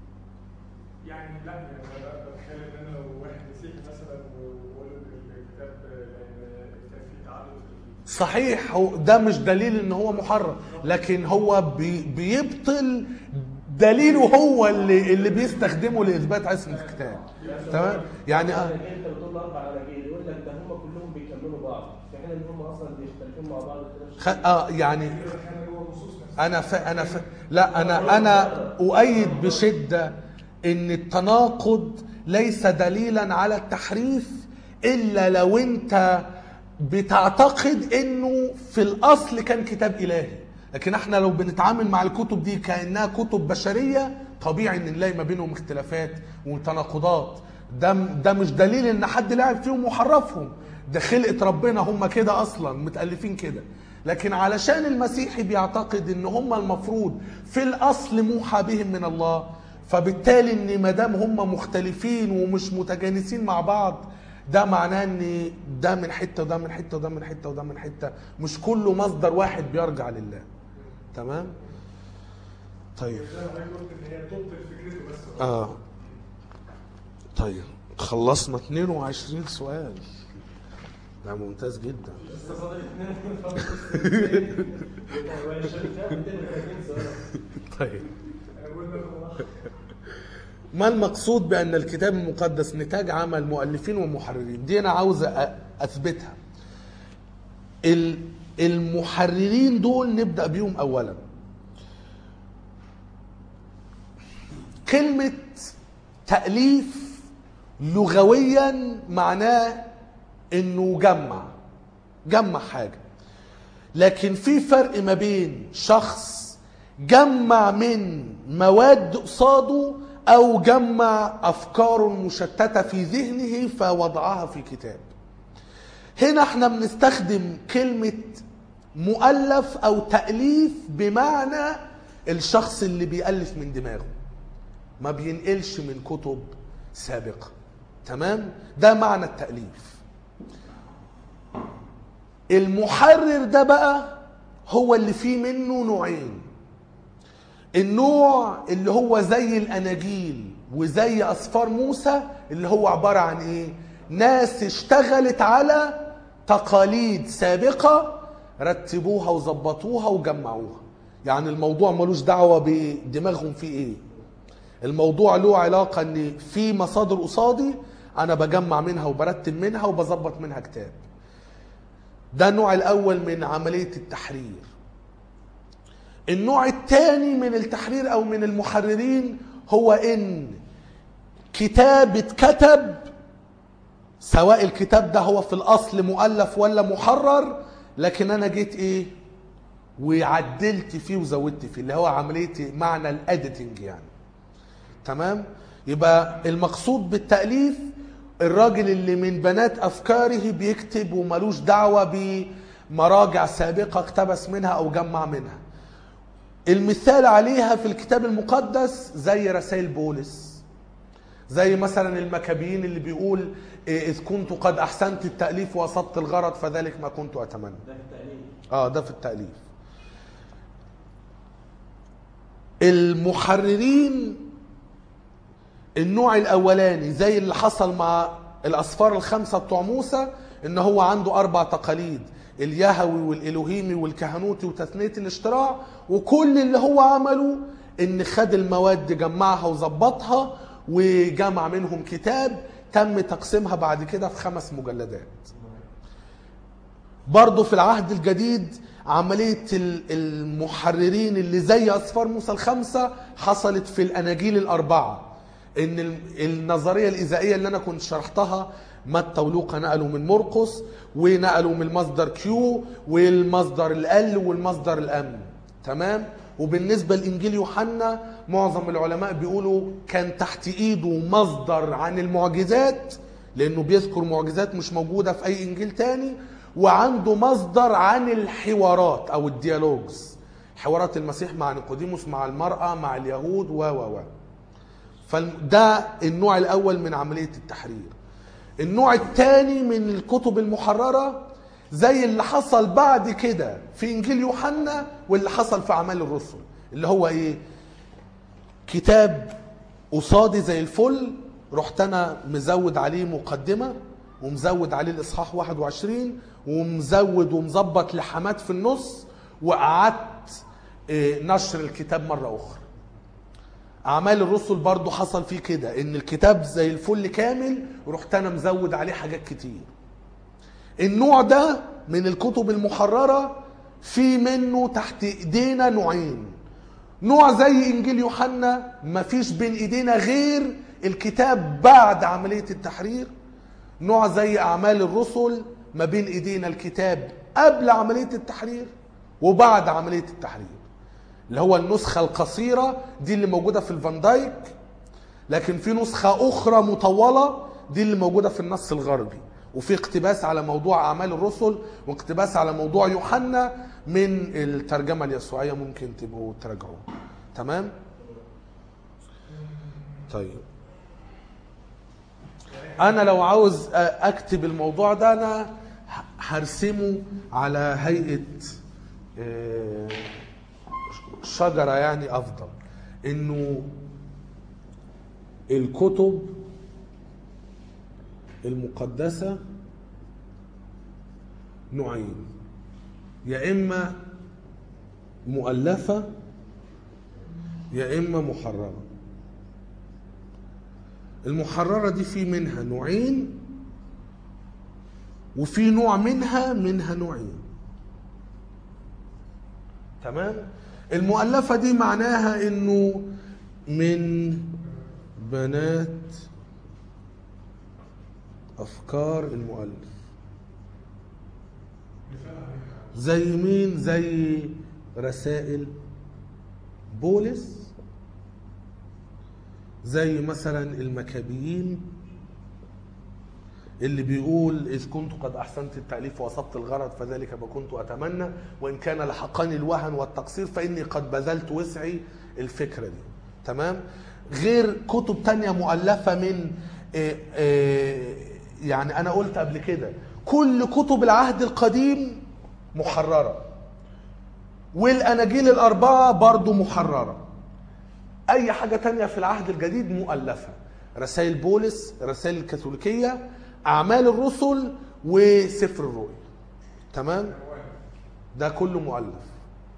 يعني لا يعني انا بتخيل ان انا لو واحد مسيحي مثلا وبقول له الكتاب لان الكتاب فيه تعدد في صحيح هو ده مش دليل ان هو محرم لكن هو بي بيبطل دليله هو اللي اللي بيستخدمه لاثبات عصمه الكتاب تمام يعني آه انت بتقول اربع اناجيل يقول لك ده هم كلهم بيكملوا بعض في حين ان هم اصلا بيختلفون مع بعض اختلاف خ... اه يعني احيانا جوه النصوص نفسها انا ف... انا ف... لا انا انا اؤيد بشده ان التناقض ليس دليلا على التحريف الا لو انت بتعتقد انه في الاصل كان كتاب الهي لكن احنا لو بنتعامل مع الكتب دي كانها كتب بشريه طبيعي ان نلاقي ما بينهم اختلافات وتناقضات ده ده مش دليل ان حد لعب فيهم وحرفهم ده خلقه ربنا هم كده اصلا متالفين كده لكن علشان المسيحي بيعتقد ان هم المفروض في الاصل موحى بهم من الله فبالتالي ان ما دام هم مختلفين ومش متجانسين مع بعض ده معناه ان ده من حته وده من حته وده من حته وده من حته مش كله مصدر واحد بيرجع لله تمام طيب زي ما حضرتك قلت ان هي تبطل فكرته بس اه طيب خلصنا 22 سؤال ده ممتاز جدا لسه فاضل اثنين طيب انا بقول لك والله ما المقصود بأن الكتاب المقدس نتاج عمل مؤلفين ومحررين دي أنا عاوز أ- أثبتها ال- المحررين دول نبدأ بيهم أولا كلمة تأليف لغويا معناه انه جمع جمع حاجة لكن في فرق ما بين شخص جمع من مواد قصاده او جمع افكار مشتته في ذهنه فوضعها في كتاب هنا احنا بنستخدم كلمه مؤلف او تاليف بمعنى الشخص اللي بيالف من دماغه ما بينقلش من كتب سابقه تمام ده معنى التاليف المحرر ده بقى هو اللي فيه منه نوعين النوع اللي هو زي الاناجيل وزي اسفار موسى اللي هو عباره عن ايه ناس اشتغلت على تقاليد سابقه رتبوها وظبطوها وجمعوها يعني الموضوع ملوش دعوه بدماغهم فيه ايه الموضوع له علاقه ان في مصادر قصادي انا بجمع منها وبرتب منها وبظبط منها كتاب ده النوع الاول من عمليه التحرير النوع الثاني من التحرير او من المحررين هو ان كتاب اتكتب سواء الكتاب ده هو في الاصل مؤلف ولا محرر لكن انا جيت ايه وعدلت فيه وزودت فيه اللي هو عمليه معنى الاديتنج يعني تمام يبقى المقصود بالتاليف الراجل اللي من بنات افكاره بيكتب وملوش دعوه بمراجع سابقه اقتبس منها او جمع منها المثال عليها في الكتاب المقدس زي رسائل بولس زي مثلا المكابيين اللي بيقول إيه، اذ كنت قد احسنت التاليف واصبت الغرض فذلك ما كنت اتمنى ده في التأليف اه ده في التأليف المحررين النوع الاولاني زي اللي حصل مع الاسفار الخمسه بتوع موسى ان هو عنده اربع تقاليد اليهوي والالوهيمي والكهنوتي وتثنيه الاشتراع وكل اللي هو عمله ان خد المواد جمعها وظبطها وجمع منهم كتاب تم تقسيمها بعد كده في خمس مجلدات برضه في العهد الجديد عملية ال- المحررين اللي زي أسفار موسى الخمسة حصلت في الأناجيل الأربعة إن ال- النظرية الإذائية اللي أنا كنت شرحتها متى ولوقا نقلوا من مرقس ونقلوا من المصدر كيو والمصدر ال والمصدر الأمن تمام وبالنسبة لإنجيل يوحنا معظم العلماء بيقولوا كان تحت إيده مصدر عن المعجزات لأنه بيذكر معجزات مش موجودة في أي إنجيل تاني وعنده مصدر عن الحوارات أو الديالوجز حوارات المسيح مع نيقوديموس مع المرأة مع اليهود و و و فده النوع الأول من عملية التحرير النوع الثاني من الكتب المحررة زي اللي حصل بعد كده في إنجيل يوحنا واللي حصل في أعمال الرسل اللي هو إيه كتاب قصادي زي الفل رحت أنا مزود عليه مقدمة ومزود عليه الإصحاح 21 ومزود ومظبط لحمات في النص وقعدت إيه، نشر الكتاب مرة أخرى اعمال الرسل برضو حصل فيه كده ان الكتاب زي الفل كامل رحت انا مزود عليه حاجات كتير النوع ده من الكتب المحررة في منه تحت ايدينا نوعين نوع زي انجيل يوحنا مفيش بين ايدينا غير الكتاب بعد عملية التحرير نوع زي اعمال الرسل ما بين ايدينا الكتاب قبل عملية التحرير وبعد عملية التحرير اللي هو النسخة القصيرة دي اللي موجودة في الفان دايك لكن في نسخة أخرى مطولة دي اللي موجودة في النص الغربي وفي اقتباس على موضوع أعمال الرسل واقتباس على موضوع يوحنا من الترجمة اليسوعية ممكن تبقوا تراجعوه تمام؟ طيب أنا لو عاوز أكتب الموضوع ده أنا هرسمه على هيئة آه، شجرة يعني أفضل إنه الكتب المقدسة نوعين يا إما مؤلفة يا إما محررة المحررة دي في منها نوعين وفي نوع منها منها نوعين تمام المؤلفة دي معناها انه من بنات افكار المؤلف زي مين زي رسائل بولس زي مثلا المكابيين اللي بيقول إذ كنت قد أحسنت التأليف وأصبت الغرض فذلك ما كنت أتمنى وإن كان لحقني الوهن والتقصير فإني قد بذلت وسعي الفكرة دي تمام غير كتب تانية مؤلفة من إيه إيه يعني أنا قلت قبل كده كل كتب العهد القديم محررة والأناجيل الأربعة برضو محررة اي حاجه تانية في العهد الجديد مؤلفه رسائل بولس رسائل الكاثوليكيه اعمال الرسل وسفر الرؤيا تمام ده كله مؤلف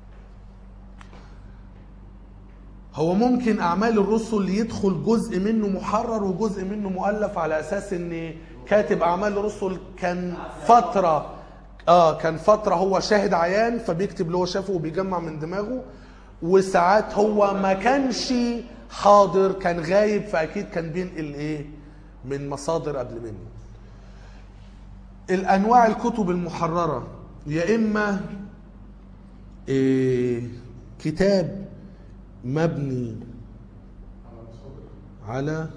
هو ممكن اعمال الرسل يدخل جزء منه محرر وجزء منه مؤلف على اساس ان كاتب اعمال الرسل كان فتره اه كان فتره هو شاهد عيان فبيكتب اللي هو شافه وبيجمع من دماغه وساعات هو ما كانش حاضر كان غايب فاكيد كان بينقل ايه من مصادر قبل منه الانواع الكتب المحرره يا اما إيه كتاب مبني على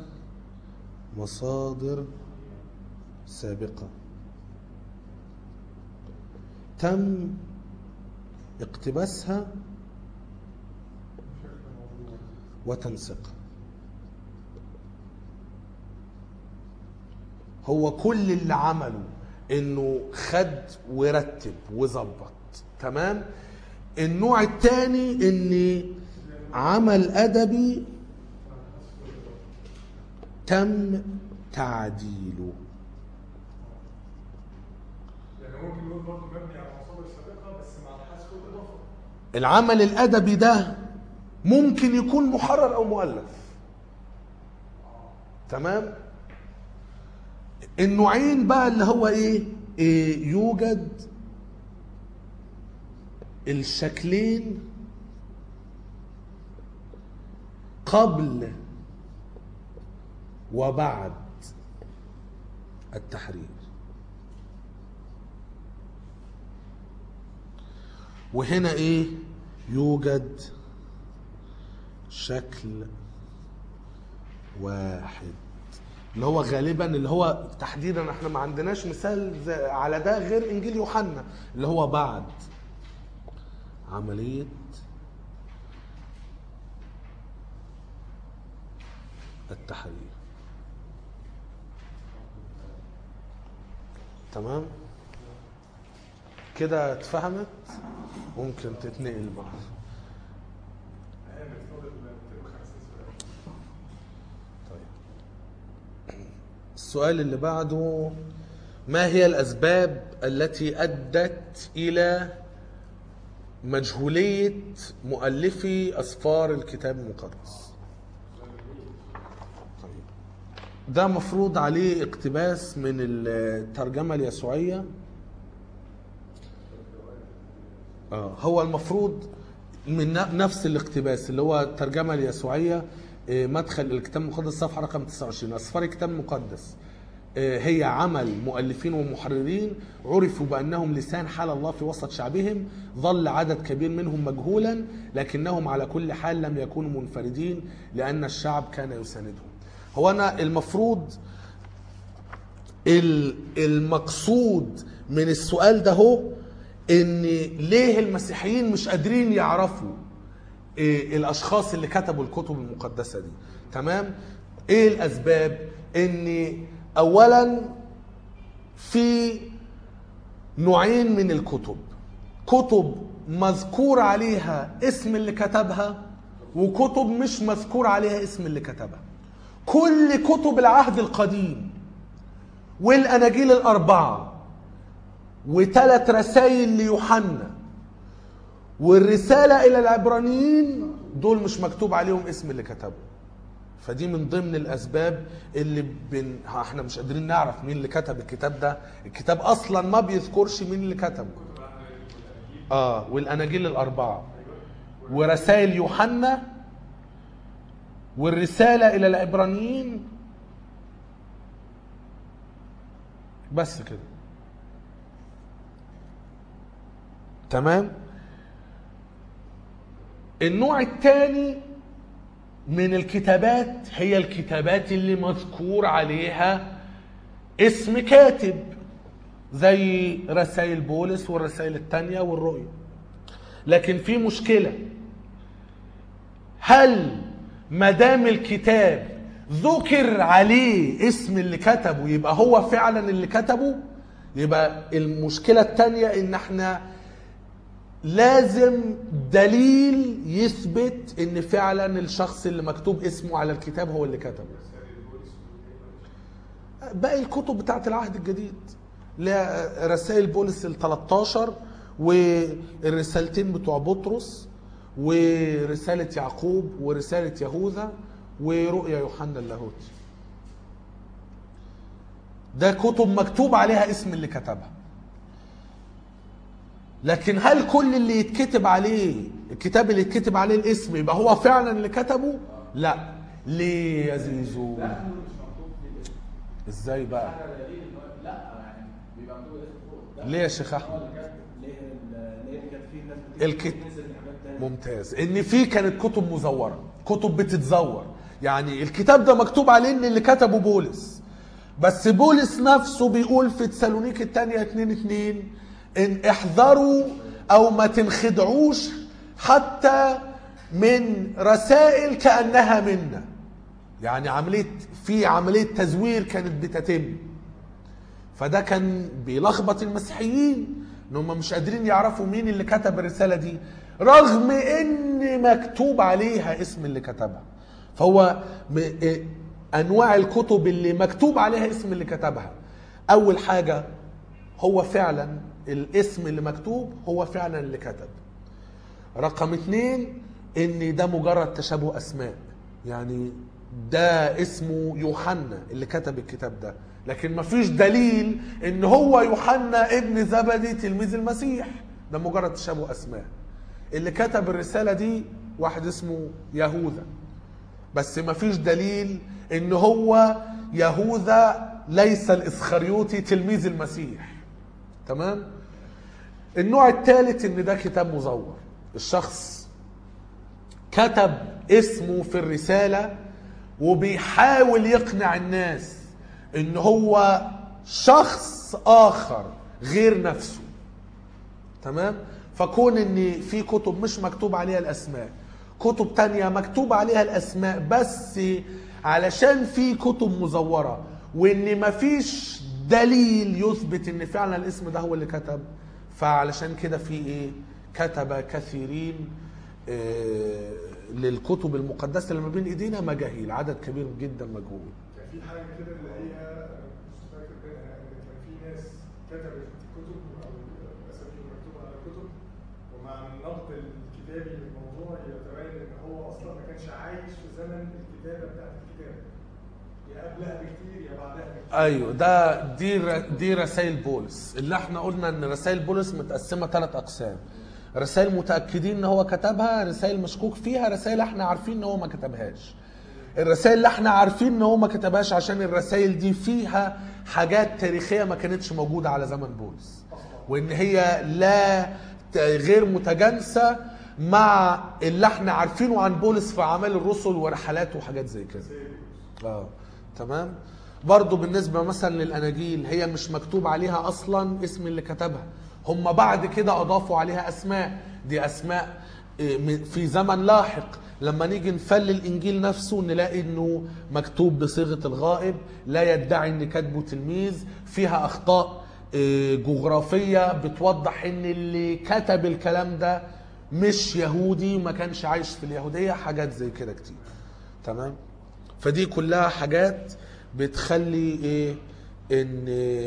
مصادر سابقه تم اقتباسها وتنسيقها هو كل اللي عمله انه خد ورتب وظبط تمام النوع الثاني ان عمل ادبي تم تعديله يعني ممكن نقول برضه مبني على مصادر سابقه بس مع الحذف والاضافه العمل الادبي ده ممكن يكون محرر او مؤلف تمام النوعين بقى اللي هو ايه, إيه يوجد الشكلين قبل وبعد التحرير وهنا ايه يوجد شكل واحد اللي هو غالبا اللي هو تحديدا احنا ما عندناش مثال زي- على ده غير انجيل يوحنا اللي هو بعد عمليه التحرير تمام كده اتفهمت ممكن تتنقل بقى هيعمل فاضل 250 سؤال طيب السؤال اللي بعده ما هي الأسباب التي أدت إلى مجهولية مؤلفي أسفار الكتاب المقدس طيب ده مفروض عليه اقتباس من الترجمة اليسوعية آه هو المفروض من ن- نفس الاقتباس اللي هو الترجمة اليسوعية آه، مدخل الكتاب المقدس صفحة رقم 29 أسفار الكتاب المقدس آه، هي عمل مؤلفين ومحررين عرفوا بأنهم لسان حال الله في وسط شعبهم ظل عدد كبير منهم مجهولا لكنهم على كل حال لم يكونوا منفردين لأن الشعب كان يساندهم هو أنا المفروض ال- المقصود من السؤال ده هو ان ليه المسيحيين مش قادرين يعرفوا إيه الاشخاص اللي كتبوا الكتب المقدسه دي تمام ايه الاسباب ان اولا في نوعين من الكتب كتب مذكور عليها اسم اللي كتبها وكتب مش مذكور عليها اسم اللي كتبها كل كتب العهد القديم والاناجيل الاربعه وثلاث رسائل ليوحنا والرساله الى العبرانيين دول مش مكتوب عليهم اسم اللي كتبه فدي من ضمن الاسباب اللي بن... احنا مش قادرين نعرف مين اللي كتب الكتاب ده الكتاب اصلا ما بيذكرش مين اللي كتبه اه والاناجيل الاربعه ورسائل يوحنا والرساله الى العبرانيين بس كده تمام النوع الثاني من الكتابات هي الكتابات اللي مذكور عليها اسم كاتب زي رسائل بولس والرسائل التانية والرؤيا لكن في مشكلة هل ما دام الكتاب ذكر عليه اسم اللي كتبه يبقى هو فعلا اللي كتبه يبقى المشكلة التانية ان احنا لازم دليل يثبت ان فعلا الشخص اللي مكتوب اسمه على الكتاب هو اللي كتبه باقي الكتب بتاعت العهد الجديد لا رسائل بولس ال 13 والرسالتين بتوع بطرس ورسالة يعقوب ورسالة يهوذا ورؤيا يوحنا اللاهوتي ده كتب مكتوب عليها اسم اللي كتبها لكن هل كل اللي يتكتب عليه الكتاب اللي يتكتب عليه الاسم يبقى هو فعلا اللي كتبه لا ليه يا زيزو لكنه مش مكتوب فيه الاسم ازاي بقى حاجه دليل ان هو لا يعني بيبقى مكتوب الاسم فوق ده ليه يا شيخ هو احمد اللي كاتب. ليه ال- لان كان في ناس بتكتب الكت- تنزل حاجات تانية ممتاز ان في كانت كتب مزوره كتب بتتزور يعني الكتاب ده مكتوب عليه ان اللي كتبه بولس بس بولس نفسه بيقول في تسالونيك الثانيه 2 2 ان احذروا او ما تنخدعوش حتى من رسائل كانها منا يعني عمليه في عمليه تزوير كانت بتتم فده كان بيلخبط المسيحيين ان هم مش قادرين يعرفوا مين اللي كتب الرساله دي رغم ان مكتوب عليها اسم اللي كتبها فهو م- إيه، انواع الكتب اللي مكتوب عليها اسم اللي كتبها اول حاجه هو فعلا الاسم اللي مكتوب هو فعلا اللي كتب رقم اتنين ان ده مجرد تشابه اسماء يعني ده اسمه يوحنا اللي كتب الكتاب ده لكن مفيش دليل ان هو يوحنا ابن زبدي تلميذ المسيح ده مجرد تشابه اسماء اللي كتب الرسالة دي واحد اسمه يهوذا بس مفيش دليل ان هو يهوذا ليس الاسخريوطي تلميذ المسيح تمام النوع الثالث ان ده كتاب مزور الشخص كتب اسمه في الرسالة وبيحاول يقنع الناس ان هو شخص اخر غير نفسه تمام فكون ان في كتب مش مكتوب عليها الاسماء كتب تانية مكتوب عليها الاسماء بس علشان في كتب مزورة وان مفيش دليل يثبت ان فعلا الاسم ده هو اللي كتب فعلشان كده في ايه كتب كثيرين آه، للكتب المقدسة اللي ما بين ايدينا مجاهيل عدد كبير جدا مجهول كان في حاجه كده اللي هي أنا مش فاكر منها ان كان في ناس كتبت كتب او اساميهم مكتوبه على كتب ومع النقد الكتابي للموضوع يتبين ان هو اصلا ما كانش عايش في زمن الكتابه بتاعت الكتاب يا قبلها بكتير يا بعدها بكتير ايوه ده دي ر- دي رسائل بولس اللي احنا قلنا ان رسائل بولس متقسمه ثلاث اقسام رسائل متاكدين ان هو كتبها رسائل مشكوك فيها رسائل احنا عارفين ان هو ما كتبهاش الرسائل اللي احنا عارفين ان هو ما كتبهاش عشان الرسائل دي فيها حاجات تاريخيه ما كانتش موجوده على زمن بولس وان هي لا ت- غير متجانسه مع اللي احنا عارفينه عن بولس في اعمال الرسل ورحلاته وحاجات زي كده اه تمام برضو بالنسبة مثلا للأناجيل هي مش مكتوب عليها أصلا اسم اللي كتبها هم بعد كده أضافوا عليها أسماء دي أسماء إيه، من- في زمن لاحق لما نيجي نفل الإنجيل نفسه نلاقي إنه مكتوب بصيغة الغائب لا يدعي إن كاتبه تلميذ فيها أخطاء إيه، جغرافية بتوضح إن اللي كتب الكلام ده مش يهودي وما كانش عايش في اليهودية حاجات زي كده كتير تمام فدي كلها حاجات بتخلي ايه ان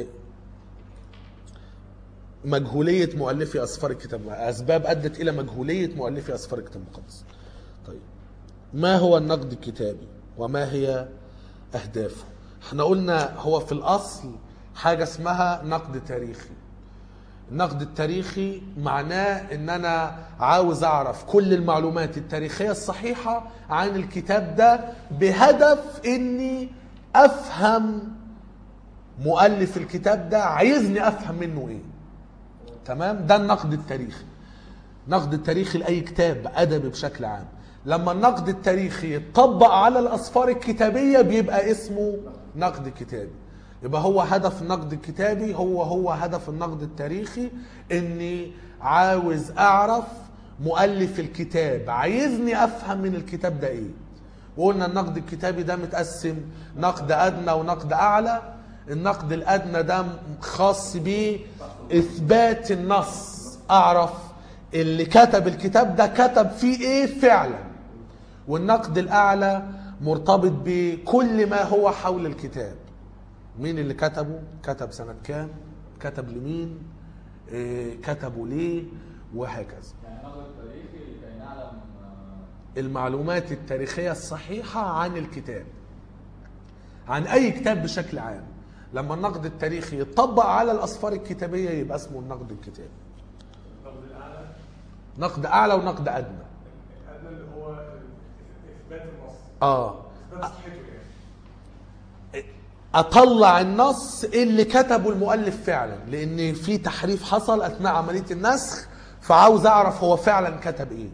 مجهولية مؤلفي أسفار الكتاب أسباب أدت إلى مجهولية مؤلفي أسفار الكتاب المقدس طيب ما هو النقد الكتابي وما هي أهدافه احنا قلنا هو في الأصل حاجة اسمها نقد تاريخي النقد التاريخي معناه ان انا عاوز اعرف كل المعلومات التاريخيه الصحيحه عن الكتاب ده بهدف اني افهم مؤلف الكتاب ده عايزني افهم منه ايه تمام ده النقد التاريخي نقد التاريخي لاي كتاب ادبي بشكل عام لما النقد التاريخي يتطبق على الاسفار الكتابيه بيبقى اسمه نقد كتابي يبقى هو هدف النقد الكتابي هو هو هدف النقد التاريخي اني عاوز اعرف مؤلف الكتاب عايزني افهم من الكتاب ده ايه وقلنا النقد الكتابي ده متقسم نقد ادنى ونقد اعلى النقد الادنى ده خاص باثبات النص اعرف اللي كتب الكتاب ده كتب فيه ايه فعلا والنقد الاعلى مرتبط بكل ما هو حول الكتاب مين اللي كتبه كتب سنة كام كتب لمين إيه كتبوا ليه وهكذا يعني نقد التاريخي لكي نعلم آه، المعلومات التاريخية الصحيحة عن الكتاب عن أي كتاب بشكل عام لما النقد التاريخي يطبق على الأسفار الكتابية يبقى اسمه النقد الكتابي النقد الاعلى نقد أعلى ونقد أدنى الادنى اللي هو اثبات النص آه اثبات صحته يعني اطلع النص اللي كتبه المؤلف فعلا لان في تحريف حصل اثناء عمليه النسخ فعاوز اعرف هو فعلا كتب ايه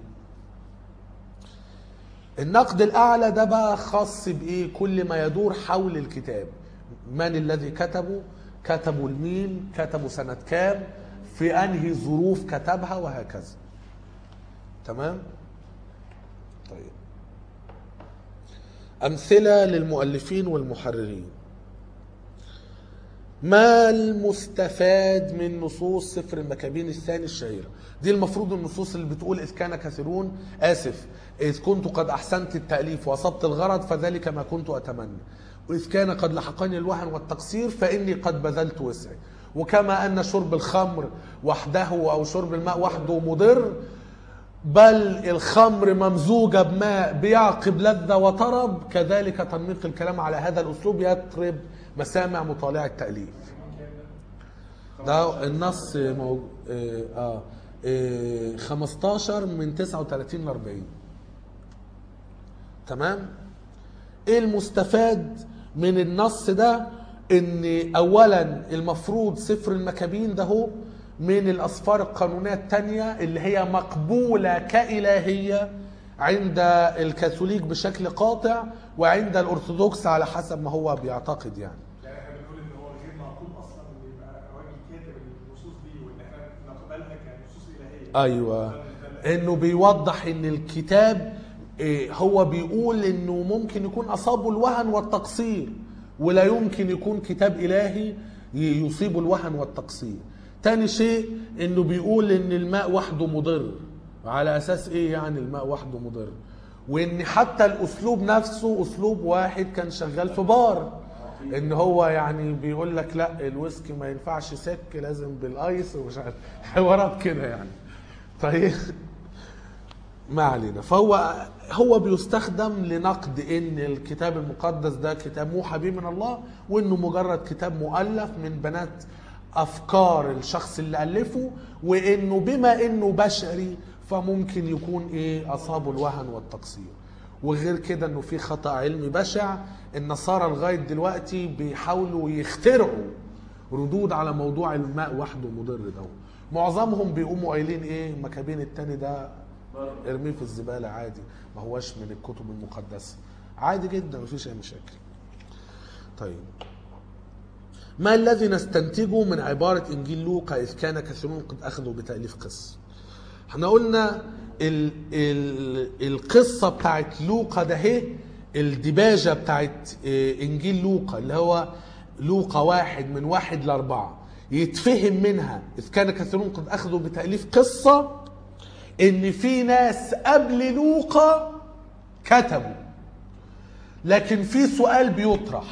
النقد الاعلى ده بقى خاص بايه كل ما يدور حول الكتاب من الذي كتبه كتبه لمين كتبه سنه كام في انهي ظروف كتبها وهكذا تمام طيب امثله للمؤلفين والمحررين ما المستفاد من نصوص سفر المكابين الثاني الشهيرة دي المفروض النصوص اللي بتقول إذ كان كثيرون آسف إذ كنت قد أحسنت التأليف وأصبت الغرض فذلك ما كنت أتمنى وإذ كان قد لحقني الوهن والتقصير فإني قد بذلت وسعي وكما أن شرب الخمر وحده أو شرب الماء وحده مضر بل الخمر ممزوجة بماء بيعقب لذة وطرب كذلك تنميق الكلام على هذا الأسلوب يطرب مسامع مطالع التأليف ده النص موج... آه, آه, آه 15 من 39 ل 40 تمام ايه المستفاد من النص ده ان اولا المفروض سفر المكابين ده هو من الاسفار القانونيه الثانيه اللي هي مقبوله كالهيه عند الكاثوليك بشكل قاطع وعند الارثوذكس على حسب ما هو بيعتقد يعني يعني احنا بنقول ان هو غير معقول اصلا ان يبقى راجل كاتب النصوص دي وان احنا نقبلها كنصوص الهيه ايوه ده- ده- انه بيوضح ان الكتاب إيه، هو بيقول انه ممكن يكون اصابه الوهن والتقصير ولا يمكن يكون كتاب الهي ي- يصيب الوهن والتقصير تاني شيء انه بيقول ان الماء وحده مضر على اساس ايه يعني الماء وحده مضر وان حتى الاسلوب نفسه اسلوب واحد كان شغال في بار ان هو يعني بيقول لك لا الويسكي ما ينفعش سك لازم بالايس ومش عارف حوارات كده يعني طيب ما علينا فهو هو بيستخدم لنقد ان الكتاب المقدس ده كتاب موحى به من الله وانه مجرد كتاب مؤلف من بنات افكار الشخص اللي الفه وانه بما انه بشري فممكن يكون ايه اصابه الوهن والتقصير وغير كده انه في خطا علمي بشع النصارى لغايه دلوقتي بيحاولوا يخترعوا ردود على موضوع الماء وحده مضر ده معظمهم بيقوموا قايلين ايه مكابين التاني ده ارميه في الزباله عادي ما هوش من الكتب المقدسه عادي جدا مفيش اي مشاكل طيب ما الذي نستنتجه من عبارة إنجيل لوقا إذ كان كثيرون قد أخذوا بتأليف قصة احنا قلنا ال ال القصة بتاعت لوقا ده هي الدباجة بتاعت اه، إنجيل لوقا اللي هو لوقا واحد من واحد لأربعة يتفهم منها إذ كان كثيرون قد أخذوا بتأليف قصة إن في ناس قبل لوقا كتبوا لكن في سؤال بيطرح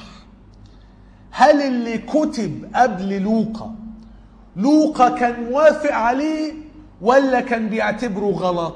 هل اللي كتب قبل لوقا لوقا كان موافق عليه ولا كان بيعتبره غلط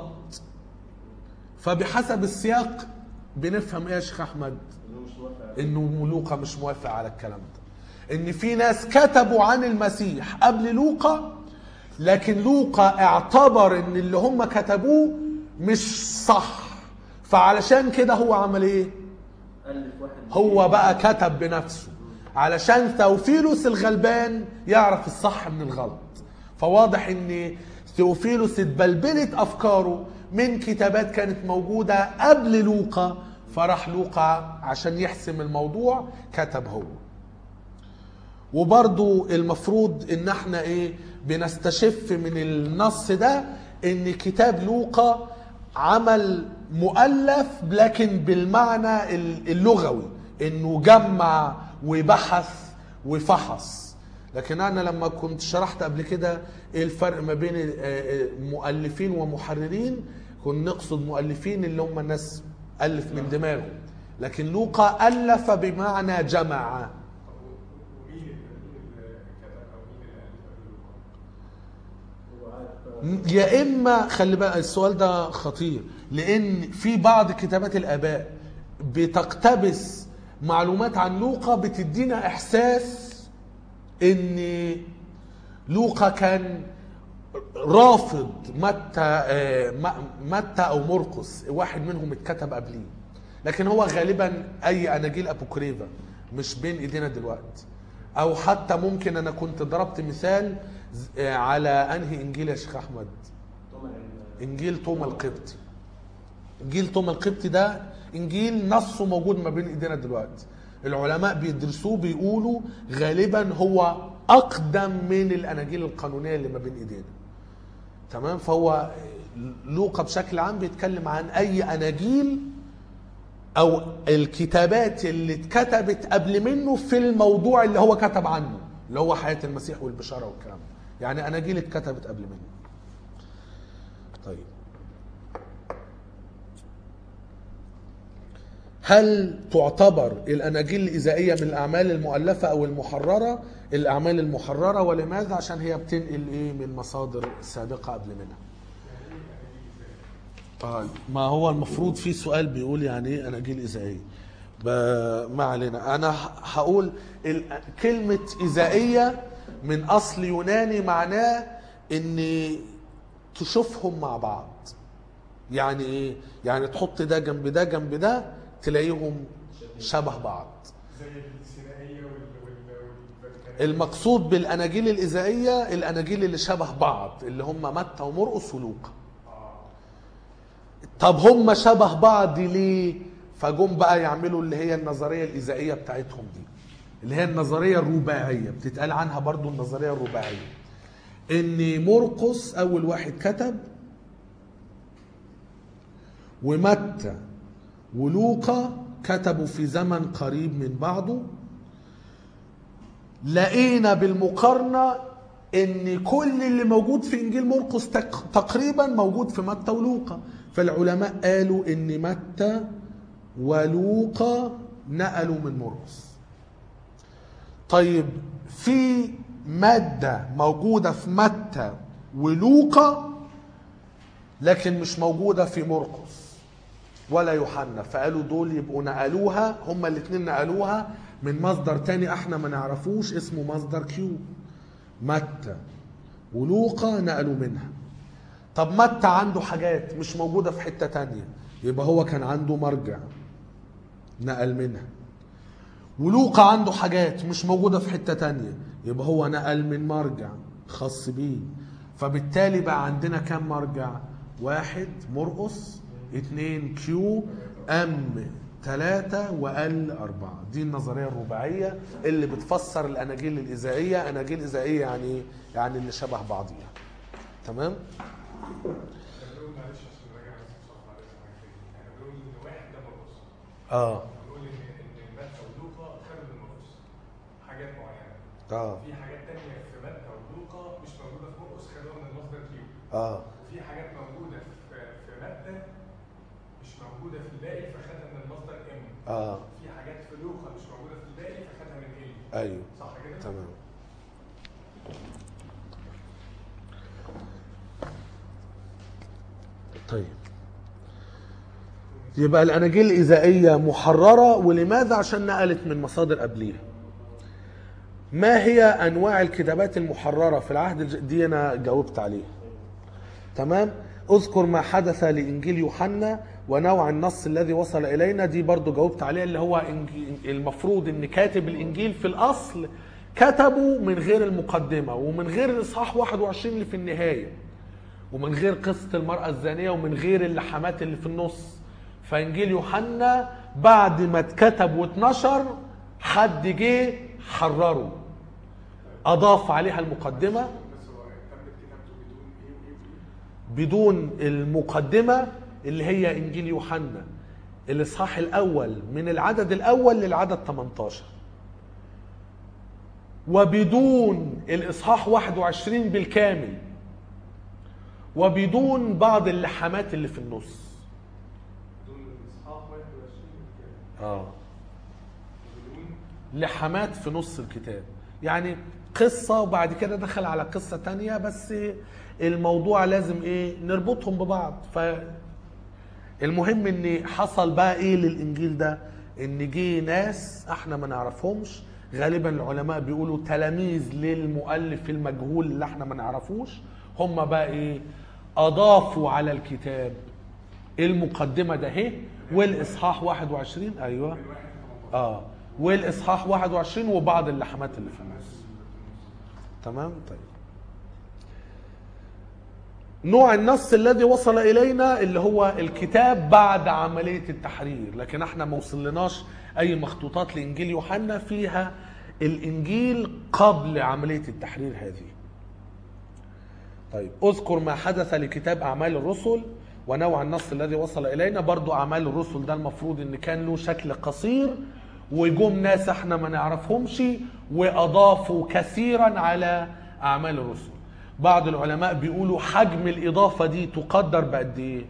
فبحسب السياق بنفهم ايه يا شيخ احمد انه لوقا مش موافق على الكلام ده ان في ناس كتبوا عن المسيح قبل لوقا لكن لوقا اعتبر ان اللي هم كتبوه مش صح فعلشان كده هو عمل ايه الف واحد هو بقى كتب بنفسه علشان ثوفيلوس الغلبان يعرف الصح من الغلط فواضح ان ثوفيلوس اتبلبلت افكاره من كتابات كانت موجودة قبل لوقا فراح لوقا عشان يحسم الموضوع كتب هو وبرضو المفروض ان احنا ايه بنستشف من النص ده ان كتاب لوقا عمل مؤلف لكن بالمعنى اللغوي انه جمع وبحث وفحص لكن انا لما كنت شرحت قبل كده ايه الفرق ما بين آه، آه، مؤلفين ومحررين كنا نقصد مؤلفين اللي هم الناس الف من دماغه لكن لوقا الف بمعنى جمع ومين اللي مين اللي كتب او مين اللي الف قبل لوقا؟ هو عارف يا اما خلي بقى السؤال ده خطير لان في بعض كتابات الاباء بتقتبس معلومات عن لوقا بتدينا احساس ان لوقا كان رافض متى آه، م- متى او مرقس واحد منهم اتكتب قبليه لكن هو غالبا اي اناجيل ابوكريفا مش بين ايدينا دلوقتي او حتى ممكن انا كنت ضربت مثال ز- آه، على انهي انجيل يا شيخ احمد طبعا انجيل توما القبطي انجيل توما القبطي ده انجيل نصه موجود ما بين ايدينا دلوقتي العلماء بيدرسوه بيقولوا غالبا هو اقدم من الاناجيل القانونيه اللي ما بين ايدينا تمام فهو لوقا بشكل عام بيتكلم عن اي اناجيل او الكتابات اللي اتكتبت قبل منه في الموضوع اللي هو كتب عنه اللي هو حياه المسيح والبشاره والكلام ده. يعني اناجيل اتكتبت قبل منه طيب هل تعتبر الاناجيل الاذائيه من الاعمال المؤلفه او المحرره الاعمال المحرره ولماذا عشان هي بتنقل ايه من مصادر سابقه قبل منها طيب ما هو المفروض في سؤال بيقول يعني ايه اناجيل اذائيه ب- ما علينا انا ه- هقول ال- كلمه اذائيه من اصل يوناني معناه ان تشوفهم مع بعض يعني ايه يعني تحط ده جنب ده جنب ده تلاقيهم شبه بعض زي السينائيه وال وال والفاتيكان المقصود بالاناجيل الاذائيه الاناجيل اللي شبه بعض اللي هم متى ومرقس ولوقا طب هم شبه بعض ليه فجم بقى يعملوا اللي هي النظريه الاذائيه بتاعتهم دي اللي هي النظريه الرباعيه بتتقال عنها برضو النظريه الرباعيه ان مرقس اول واحد كتب ومتى ولوقا كتبوا في زمن قريب من بعضه لقينا بالمقارنة ان كل اللي موجود في انجيل مرقس تق- تقريبا موجود في متى ولوقا فالعلماء قالوا ان متى ولوقا نقلوا من مرقس طيب في مادة موجودة في متى ولوقا لكن مش موجودة في مرقس ولا يوحنا فقالوا دول يبقوا نقلوها هما الاثنين نقلوها من مصدر تاني احنا ما نعرفوش اسمه مصدر كيو متى ولوقا نقلوا منها طب متى عنده حاجات مش موجودة في حتة تانية يبقى هو كان عنده مرجع نقل منها ولوقا عنده حاجات مش موجودة في حتة تانية يبقى هو نقل من مرجع خاص بيه فبالتالي بقى عندنا كم مرجع واحد مرقس اتنين كيو ام ثلاثة وال أربعة دي النظرية الرباعية اللي بتفسر الأناجيل الإذائية أناجيل إذائية يعني إيه؟ يعني اللي شبه بعضيها تمام بنقول معلش عشان نراجع بس بصراحه معلش احنا بنقول ان واحد ده مرقس اه بنقول ان ان متى ولوقا خدوا من مرقس حاجات معينه اه في حاجات تانية في متى ولوقا مش موجوده في مرقس خدوها من المصدر كيو اه وفي حاجات موجوده في في متى مش موجوده في الباقي فخدها من المصدر ام اه في حاجات في لوقا مش موجوده في الباقي فخدها من ال ايوه صح كده؟ تمام طيب يبقى الاناجيل الاذائيه محرره ولماذا عشان نقلت من مصادر قبليها ما هي انواع الكتابات المحرره في العهد الج... دي انا جاوبت عليها تمام اذكر ما حدث لانجيل يوحنا ونوع النص الذي وصل الينا دي برضو جاوبت عليها اللي هو إنجيل- المفروض ان كاتب الانجيل في الاصل كتبه من غير المقدمه ومن غير الاصحاح 21 اللي في النهايه ومن غير قصة المرأة الزانية ومن غير اللحمات اللي في النص فإنجيل يوحنا بعد ما اتكتب واتنشر حد جه حرره أضاف عليها المقدمة بس هو تمت كتابته بدون ايه وايه وايه بدون المقدمة اللي هي إنجيل يوحنا الإصحاح الأول من العدد الأول للعدد 18 وبدون الإصحاح 21 بالكامل وبدون بعض اللحمات اللي في النص بدون الاصحاح 21 كده اه بدون لحمات في نص الكتاب يعني قصة وبعد كده دخل على قصة تانية بس الموضوع لازم ايه نربطهم ببعض ف المهم ان حصل بقى ايه للانجيل ده ان جه ناس احنا ما نعرفهمش غالبا العلماء بيقولوا تلاميذ للمؤلف المجهول اللي احنا ما نعرفوش هم بقى ايه اضافوا على الكتاب المقدمة ده اهي والاصحاح 21 ايوه اه والاصحاح 21 وبعض اللحمات اللي في النص تمام طيب نوع النص الذي وصل الينا اللي هو الكتاب بعد عمليه التحرير لكن احنا ما وصلناش اي مخطوطات لانجيل يوحنا فيها الانجيل قبل عمليه التحرير هذه طيب اذكر ما حدث لكتاب اعمال الرسل ونوع النص الذي وصل الينا برضو اعمال الرسل ده المفروض ان كان له شكل قصير وجم ناس احنا ما نعرفهمش واضافوا كثيرا على اعمال الرسل بعض العلماء بيقولوا حجم الاضافه دي تقدر بقد ايه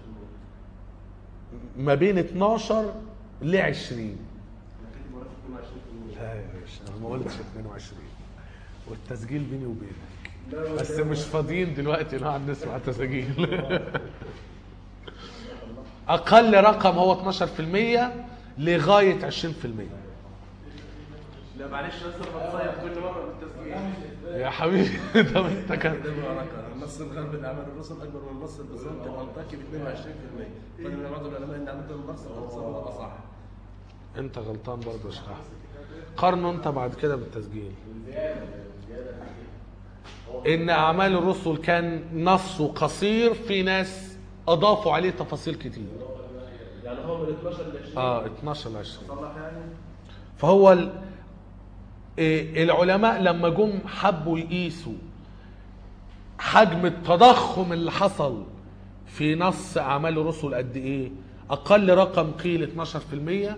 22% ما بين 12 ل 20 انا كنت مرافق 22% لا يا باشا انا ما قلتش 22 والتسجيل بيني وبينك لا، بس مش فاضيين دلوقتي نقعد نسمع تسجيل اقل رقم هو 12% لغايه 20% لا معلش بس انا بتصيح كل مره بالتسجيل يا حبيبي طب انت كان ده معركه النص الغربي لاعمال الرسل اكبر من النص البيزنطي الانطاكي ب 22% قال بعض العلماء ان عمليه النص الاقتصاد اصح انت غلطان برضه يا شيخ احمد قارنه انت بعد كده بالتسجيل ان اعمال الرسل كان نصه قصير في ناس اضافوا عليه تفاصيل كتير يعني هو من 12 ل 20 اه 12 ل 20 صلح يعني فهو ال- إيه، العلماء لما جم حبوا يقيسوا حجم التضخم اللي حصل في نص اعمال الرسل قد ايه اقل رقم قيل 12%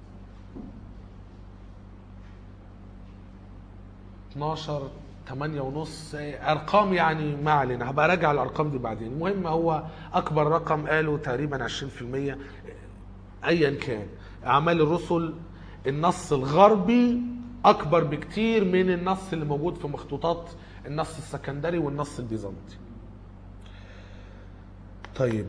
12 8 ونص ارقام يعني ما علينا هبقى راجع الارقام دي بعدين المهم هو اكبر رقم قالوا تقريبا 20% ايا كان اعمال الرسل النص الغربي اكبر بكتير من النص اللي موجود في مخطوطات النص السكندري والنص البيزنطي طيب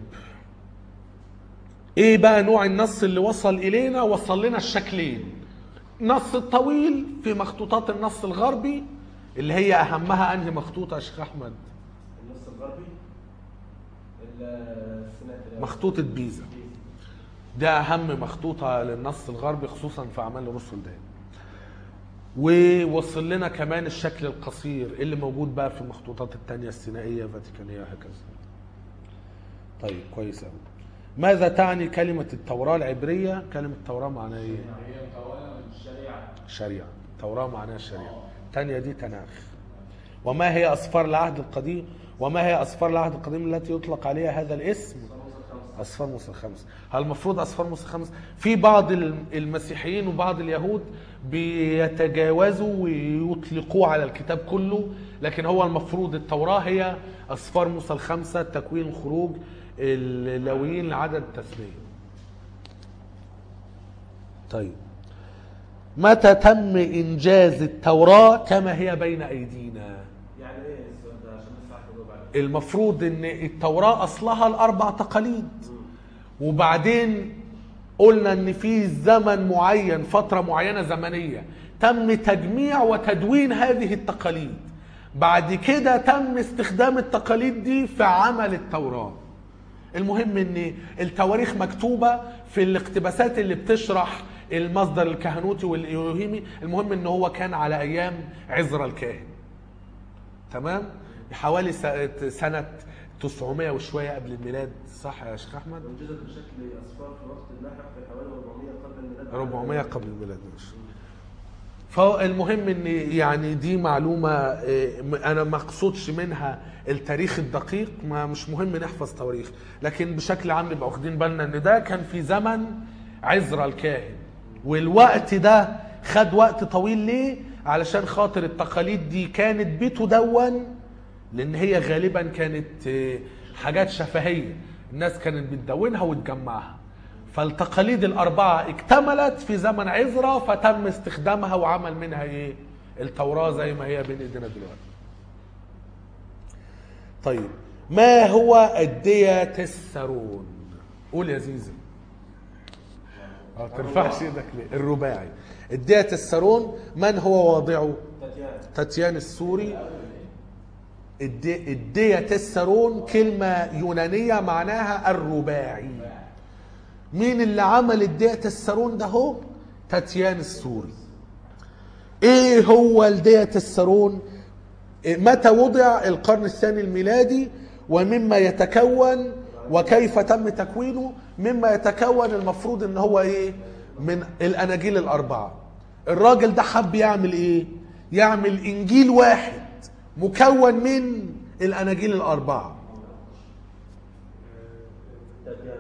ايه بقى نوع النص اللي وصل الينا وصل لنا الشكلين نص الطويل في مخطوطات النص الغربي اللي هي اهمها انهي مخطوطه يا شيخ احمد النص الغربي السنة مخطوطه بيزا ده اهم مخطوطه للنص الغربي خصوصا في اعمال الرسل ده ووصل لنا كمان الشكل القصير اللي موجود بقى في المخطوطات التانية السينائية الفاتيكانية وهكذا طيب كويس قوي ماذا تعني كلمة التوراة العبرية كلمة التوراة معناها ايه هي مكونه من الشريعه شريعة التوراة معناها الشريعة الثانية دي تناخ وما هي أسفار العهد القديم وما هي أسفار العهد القديم التي يطلق عليها هذا الاسم أسفار موسى الخمس هل المفروض أسفار موسى الخمس في بعض الم- المسيحيين وبعض اليهود بيتجاوزوا ويطلقوه على الكتاب كله لكن هو المفروض التوراة هي أسفار موسى الخمسة التكوين الخروج اللاويين العدد التثنية طيب متى تم إنجاز التوراة كما هي بين أيدينا يعني ايه السؤال ده عشان بس اعرف اجاوب عليه المفروض ان التوراة اصلها الاربع تقاليد وبعدين قلنا ان في زمن معين فترة معينة زمنية تم تجميع وتدوين هذه التقاليد بعد كده تم استخدام التقاليد دي في عمل التوراة المهم ان التواريخ مكتوبة في الاقتباسات اللي بتشرح المصدر الكهنوتي والإلهيمي المهم ان هو كان على ايام عزرا الكاهن تمام حوالي س- سنة 900 وشويه قبل الميلاد صح يا شيخ احمد وجدت بشكل اصفار في وقت النحر في حوالي 400 قبل الميلاد 400 قبل الميلاد ماشي فالمهم ان يعني دي معلومه آه، م- انا ما اقصدش منها التاريخ الدقيق ما مش مهم نحفظ تواريخ لكن بشكل عام نبقى واخدين بالنا ان ده كان في زمن عزرا الكاهن والوقت ده خد وقت طويل ليه علشان خاطر التقاليد دي كانت بتدون لان هي غالبا كانت آه، حاجات شفهيه الناس كانت بتدونها وتجمعها فالتقاليد الأربعة اكتملت في زمن عزرا فتم استخدامها وعمل منها إيه؟ التوراة زي ما هي بين إيدينا دلوقتي. طيب ما هو الدياتسرون؟ قول يا زيزي. اه ترفعش ايدك ليه؟ الرباعي. الدياتسرون من هو واضعه؟ تاتيان تاتيان السوري الدي الدياتسرون كلمة يونانية معناها الرباعي مين اللي عمل الدياتسرون ده هو تاتيان السوري ايه هو الدياتسرون إيه متى وضع القرن الثاني الميلادي ومما يتكون وكيف تم تكوينه مما يتكون المفروض ان هو ايه من الاناجيل الاربعه الراجل ده حب يعمل ايه يعمل انجيل واحد مكون من الاناجيل الاربعه تاتيان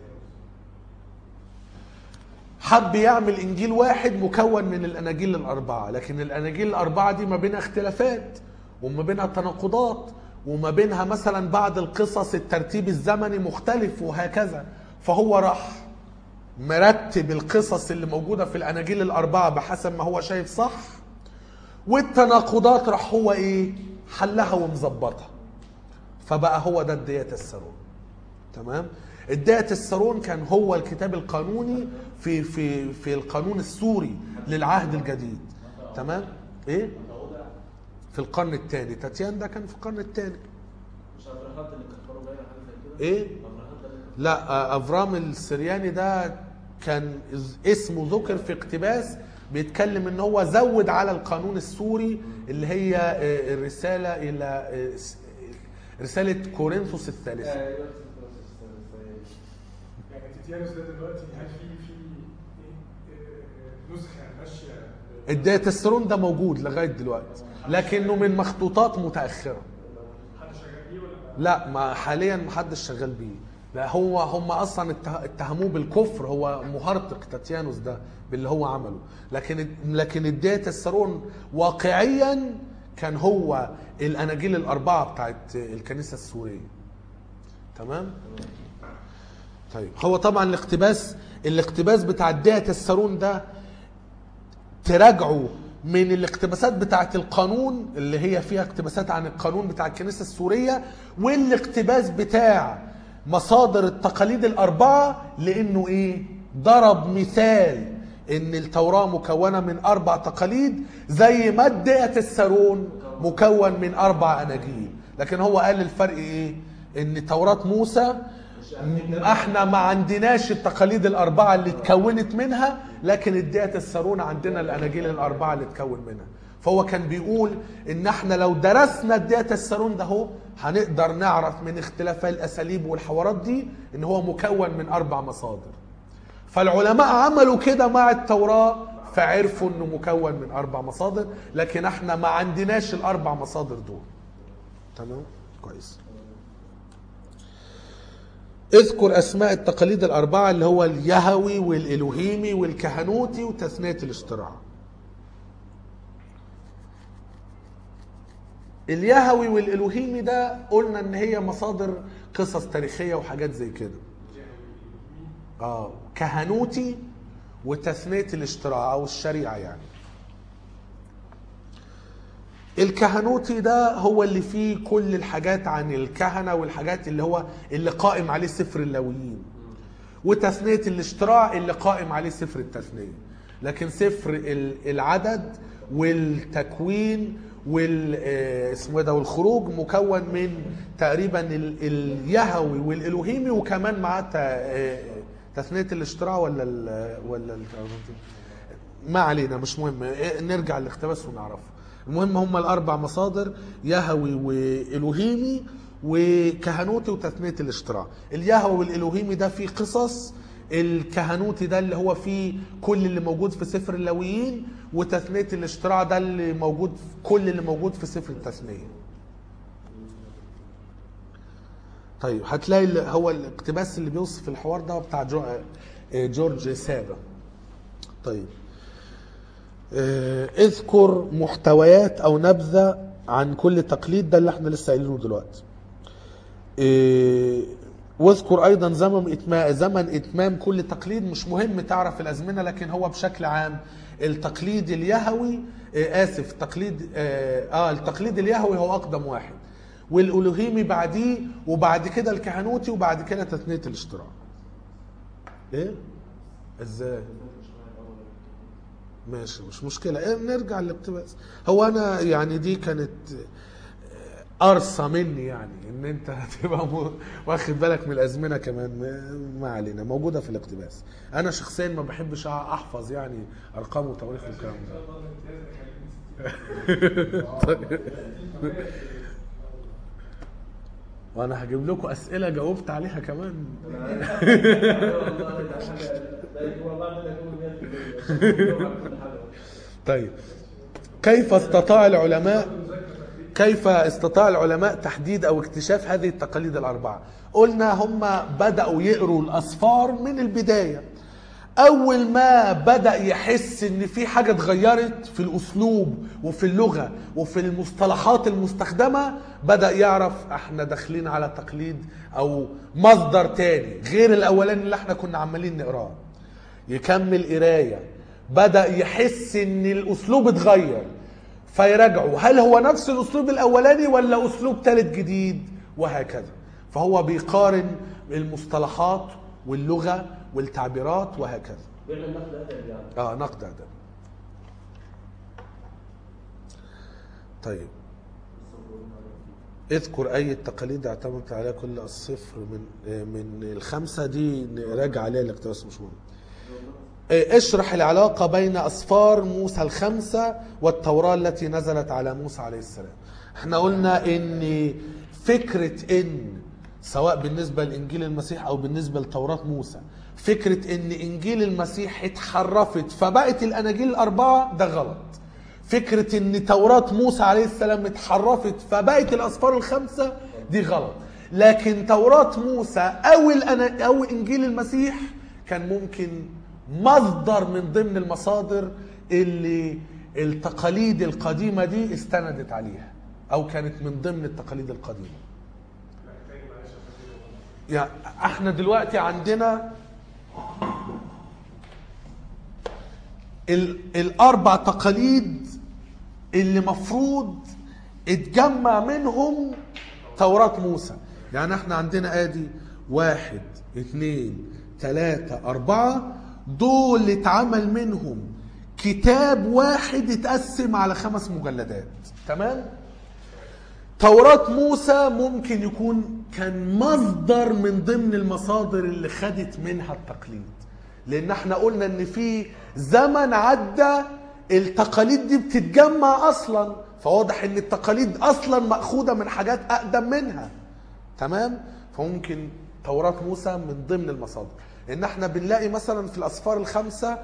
حب يعمل انجيل واحد مكون من الاناجيل الاربعه لكن الاناجيل الاربعه دي ما بينها اختلافات وما بينها تناقضات وما بينها مثلا بعض القصص الترتيب الزمني مختلف وهكذا فهو راح مرتب القصص اللي موجوده في الاناجيل الاربعه بحسب ما هو شايف صح والتناقضات راح هو ايه حلها ومظبطها فبقى هو ده الديات السرون تمام الديات السرون كان هو الكتاب القانوني في في في القانون السوري للعهد الجديد تمام ايه في القرن الثاني تاتيان ده كان في القرن الثاني مش ابراهات اللي كفروا بيها حاجه زي كده ايه ابراهات ده اللي لا آه، افرام السرياني ده كان از- اسمه ذكر في اقتباس بيتكلم ان هو زود على القانون السوري اللي هي آه، الرساله الى آه، س- رساله كورنثوس الثالثه ايوه يعني تيتيانوس ده دلوقتي هل في في إيه، إيه، نسخه ماشيه الدياتسترون ده موجود لغايه دلوقتي لكنه من مخطوطات متاخره حد شغال بيه ولا لا ما حاليا محدش شغال بيه لا هو هم اصلا اتها- اتهموه بالكفر هو مهرطق تاتيانوس ده باللي هو عمله لكن لكن الدياتسترون واقعيا كان هو الاناجيل الاربعه بتاعت الكنيسه السوريه تمام طيب هو طبعا الاقتباس الاقتباس بتاع الدياتسترون ده تراجعوا من الاقتباسات بتاعه القانون اللي هي فيها اقتباسات عن القانون بتاع الكنيسة السورية والاقتباس بتاع مصادر التقاليد الأربعة لأنه إيه ضرب مثال إن التوراة مكونة من أربع تقاليد زي ما ادعت السارون مكون من أربع أناجيل لكن هو قال الفرق إيه إن توراة موسى احنا ما عندناش التقاليد الاربعه اللي اتكونت منها لكن اديت السارون عندنا الاناجيل الاربعه اللي اتكون منها فهو كان بيقول ان احنا لو درسنا اديت السارون ده هو هنقدر نعرف من اختلاف الاساليب والحوارات دي ان هو مكون من اربع مصادر فالعلماء عملوا كده مع التوراه فعرفوا انه مكون من اربع مصادر لكن احنا ما عندناش الاربع مصادر دول تمام كويس اذكر اسماء التقاليد الاربعه اللي هو اليهوي والالوهيمي والكهنوتي وتثنيه الاشتراع اليهوي والالوهيمي ده قلنا ان هي مصادر قصص تاريخيه وحاجات زي كده اه كهنوتي وتثنيه الاشتراع او الشريعه يعني الكهنوتي ده هو اللي فيه كل الحاجات عن الكهنة والحاجات اللي هو اللي قائم عليه سفر اللاويين وتثنية الاشتراع اللي قائم عليه سفر التثنية لكن سفر ال- العدد والتكوين وال آه، اسمه إيه ده والخروج مكون من تقريبا ال- اليهوي والالوهيمي وكمان معاه ت- آه، تثنية الاشتراع ولا ال ولا ال ما علينا مش مهم إيه، نرجع للاقتباس ونعرفه المهم هم الاربع مصادر يهوي والوهيمي وكهنوتي وتثنيه الاشتراع اليهوى والالوهيمي ده فيه قصص الكهنوتي ده اللي هو فيه كل اللي موجود في سفر اللاويين وتثنيه الاشتراع ده اللي موجود في كل اللي موجود في سفر التثنيه طيب هتلاقي اللي هو الاقتباس اللي بيوصف الحوار ده بتاع جو آه، جورج سابا طيب آه، اذكر محتويات او نبذه عن كل تقليد ده اللي احنا لسه قايلينه دلوقتي آه، واذكر ايضا زمن اتمام زمن اتمام كل تقليد مش مهم تعرف الازمنه لكن هو بشكل عام التقليد اليهوي آه، اسف تقليد اه آه، التقليد اليهوي هو اقدم واحد والالوهيمي بعديه وبعد كده الكهنوتي وبعد كده تثنيه الاشتراك ايه ازاي ماشي مش مشكلة إيه نرجع للاقتباس هو أنا يعني دي كانت قرصة مني يعني إن أنت هتبقى م- واخد بالك من الأزمنة كمان ما- ما علينا موجودة في الاقتباس أنا شخصيا ما بحبش أحفظ يعني أرقام وتواريخ والكلام ده وأنا هجيب لكم أسئلة جاوبت عليها كمان والله ده حاجه ده يكون والله ده يكون 100% طيب كيف استطاع العلماء كيف استطاع العلماء تحديد او اكتشاف هذه التقاليد الاربعه قلنا هم بداوا يقروا الاسفار من البدايه اول ما بدا يحس ان في حاجه اتغيرت في الاسلوب وفي اللغه وفي المصطلحات المستخدمه بدا يعرف احنا داخلين على تقليد او مصدر تاني غير الاولاني اللي احنا كنا عمالين نقراه يكمل قرايه بدا يحس ان الاسلوب اتغير فيراجعوا هل هو نفس الاسلوب الاولاني ولا اسلوب ثالث جديد وهكذا فهو بيقارن المصطلحات واللغه والتعبيرات وهكذا بيعمل نقد ادبي يعني اه نقد ادب طيب اذكر اي التقاليد اعتمدت عليها كل الصفر من من الخمسه دي نراجع عليها الاقتباس مش مهم إيه، اشرح العلاقة بين أسفار موسى الخمسة والتوراة التي نزلت على موسى عليه السلام احنا قلنا ان فكرة ان سواء بالنسبة لإنجيل المسيح أو بالنسبة لتوراة موسى فكرة ان إنجيل المسيح اتحرفت فبقت الأناجيل الأربعة ده غلط فكرة ان توراة موسى عليه السلام اتحرفت فبقت الأسفار الخمسة دي غلط لكن توراة موسى أو الأنا أو إنجيل المسيح كان ممكن مصدر من ضمن المصادر اللي التقاليد القديمة دي استندت عليها أو كانت من ضمن التقاليد القديمة يعني احنا دلوقتي عندنا ال- الأربع تقاليد اللي مفروض اتجمع منهم توراة موسى يعني احنا عندنا ادي واحد اثنين ثلاثة أربعة دول اتعمل منهم كتاب واحد اتقسم على خمس مجلدات تمام توراة موسى ممكن يكون كان مصدر من ضمن المصادر اللي خدت منها التقليد لان احنا قلنا ان في زمن عدى التقاليد دي بتتجمع اصلا فواضح ان التقاليد اصلا مأخوذة من حاجات اقدم منها تمام فممكن توراة موسى من ضمن المصادر ان احنا بنلاقي مثلا في الاسفار الخمسة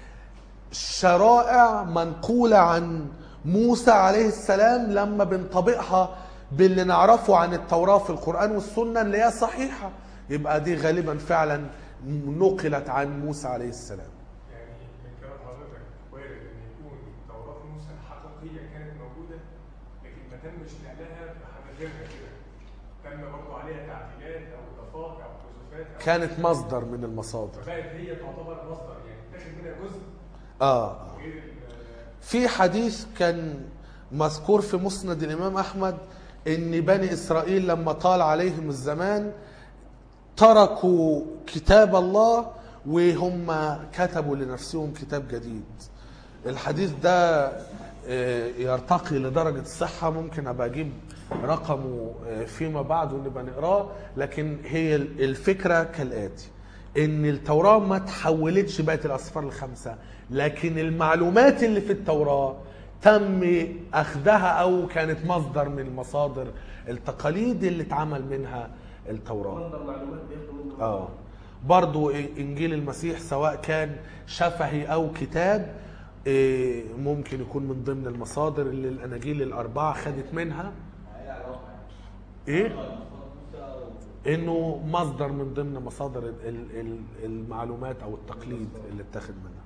شرائع منقولة عن موسى عليه السلام لما بنطبقها باللي نعرفه عن التوراة في القرآن والسنة اللي هي صحيحة يبقى دي غالبا فعلا نقلت عن موسى عليه السلام يعني من كلام حضرتك وارد ان يكون توراة موسى الحقيقية كانت موجودة لكن ما تمش نقلها بحاجة غيرها كده تم برضه عليها تعديلات او اضافات او حذوفات أو- كانت مصدر من المصادر فبقت هي تعتبر مصدر يعني تاخد منها جزء اه غير ال- في حديث كان مذكور في مسند الإمام أحمد إن بني إسرائيل لما طال عليهم الزمان تركوا كتاب الله وهم كتبوا لنفسهم كتاب جديد الحديث ده آه، يرتقي لدرجة الصحة ممكن أبقى أجيب رقمه آه، فيما بعد ونبقى نقراه لكن هي الفكرة كالآتي ان التوراة ما تحولتش بقت الاسفار الخمسة لكن المعلومات اللي في التوراة تم اخذها او كانت مصدر من مصادر التقاليد اللي اتعمل منها التوراه مصدر معلومات بياخدوا منه اه برضو انجيل المسيح سواء كان شفهي او كتاب إيه، ممكن يكون من ضمن المصادر اللي الاناجيل الاربعه خدت منها ايه العلاقه ايه يعني؟ موسى انه مصدر من ضمن مصادر ال- ال- ال- المعلومات او التقليد اللي اتخذ منها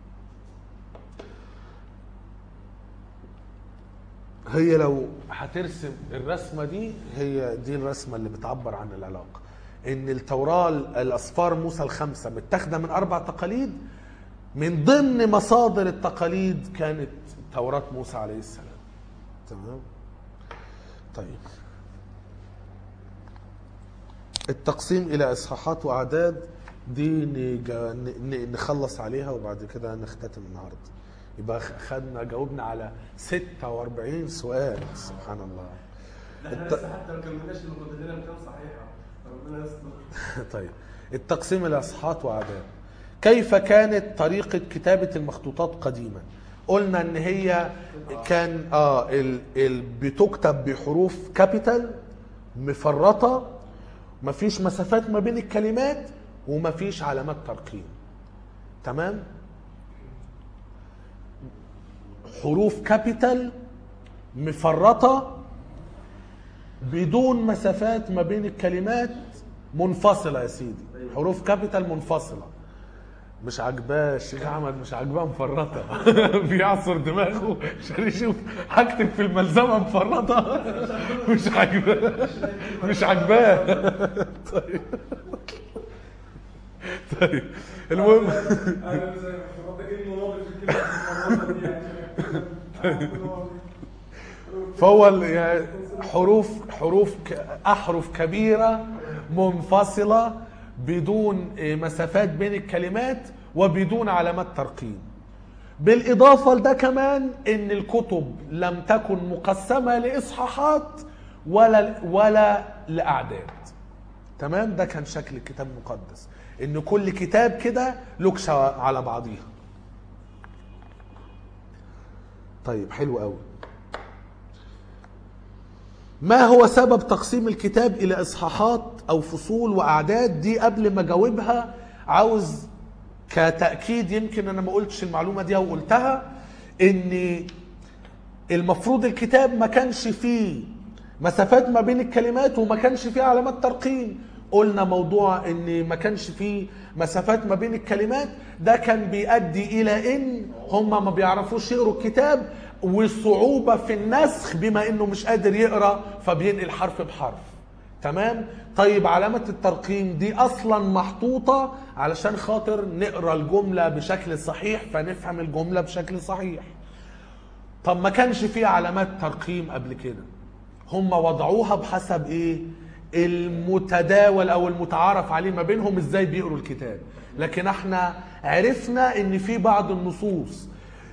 هي لو هترسم الرسمه دي هي دي الرسمه اللي بتعبر عن العلاقه ان التوراه الاسفار موسى الخمسه متاخده من اربع تقاليد من ضمن مصادر التقاليد كانت توراة موسى عليه السلام تمام طيب التقسيم الى اصحاحات واعداد دي نجا- ن- ن- نخلص عليها وبعد كده نختتم النهارده يبقى خ- خدنا جاوبنا على 46 سؤال سبحان الله ده احنا الت- لسه حتى ما كملناش المفروض لنا كام صحيحه ربنا يستر طيب التقسيم الى اصحاحات واعداد كيف كانت طريقه كتابه المخطوطات قديما قلنا ان هي كان اه ال ال بتكتب بحروف كابيتال مفرطه مفيش مسافات ما بين الكلمات ومفيش علامات ترقيم تمام حروف كابيتال مفرطه بدون مسافات ما بين الكلمات منفصله يا سيدي حروف كابيتال منفصله مش عاجباه الشيخ احمد مش عاجباه مفرطه بيعصر دماغه عشان يشوف هكتب في الملزمه مفرطه مش عاجباه مش عاجباه طيب طيب المهم انا زي ما حضرتك ايه المناضل في الكلمه دي يعني فهو ال- يعني حروف حروف ك- احرف كبيره منفصله بدون إيه، مسافات بين الكلمات وبدون علامات ترقيم بالاضافه لده كمان ان الكتب لم تكن مقسمه لاصحاحات ولا ولا لاعداد تمام ده كان شكل الكتاب المقدس ان كل كتاب كده لكشه على بعضيها طيب حلو قوي ما هو سبب تقسيم الكتاب الى اصحاحات او فصول واعداد دي قبل ما اجاوبها عاوز كتاكيد يمكن انا ما قلتش المعلومه دي او قلتها ان المفروض الكتاب ما كانش فيه مسافات ما بين الكلمات وما كانش فيه علامات ترقيم قلنا موضوع ان ما كانش فيه مسافات ما بين الكلمات ده كان بيؤدي الى ان هم ما بيعرفوش يقروا الكتاب وصعوبة في النسخ بما انه مش قادر يقرا فبينقل حرف بحرف تمام طيب علامة الترقيم دي اصلا محطوطة علشان خاطر نقرا الجملة بشكل صحيح فنفهم الجملة بشكل صحيح طب ما كانش فيه علامات ترقيم قبل كده هم وضعوها بحسب ايه المتداول او المتعارف عليه ما بينهم ازاي بيقروا الكتاب لكن احنا عرفنا ان في بعض النصوص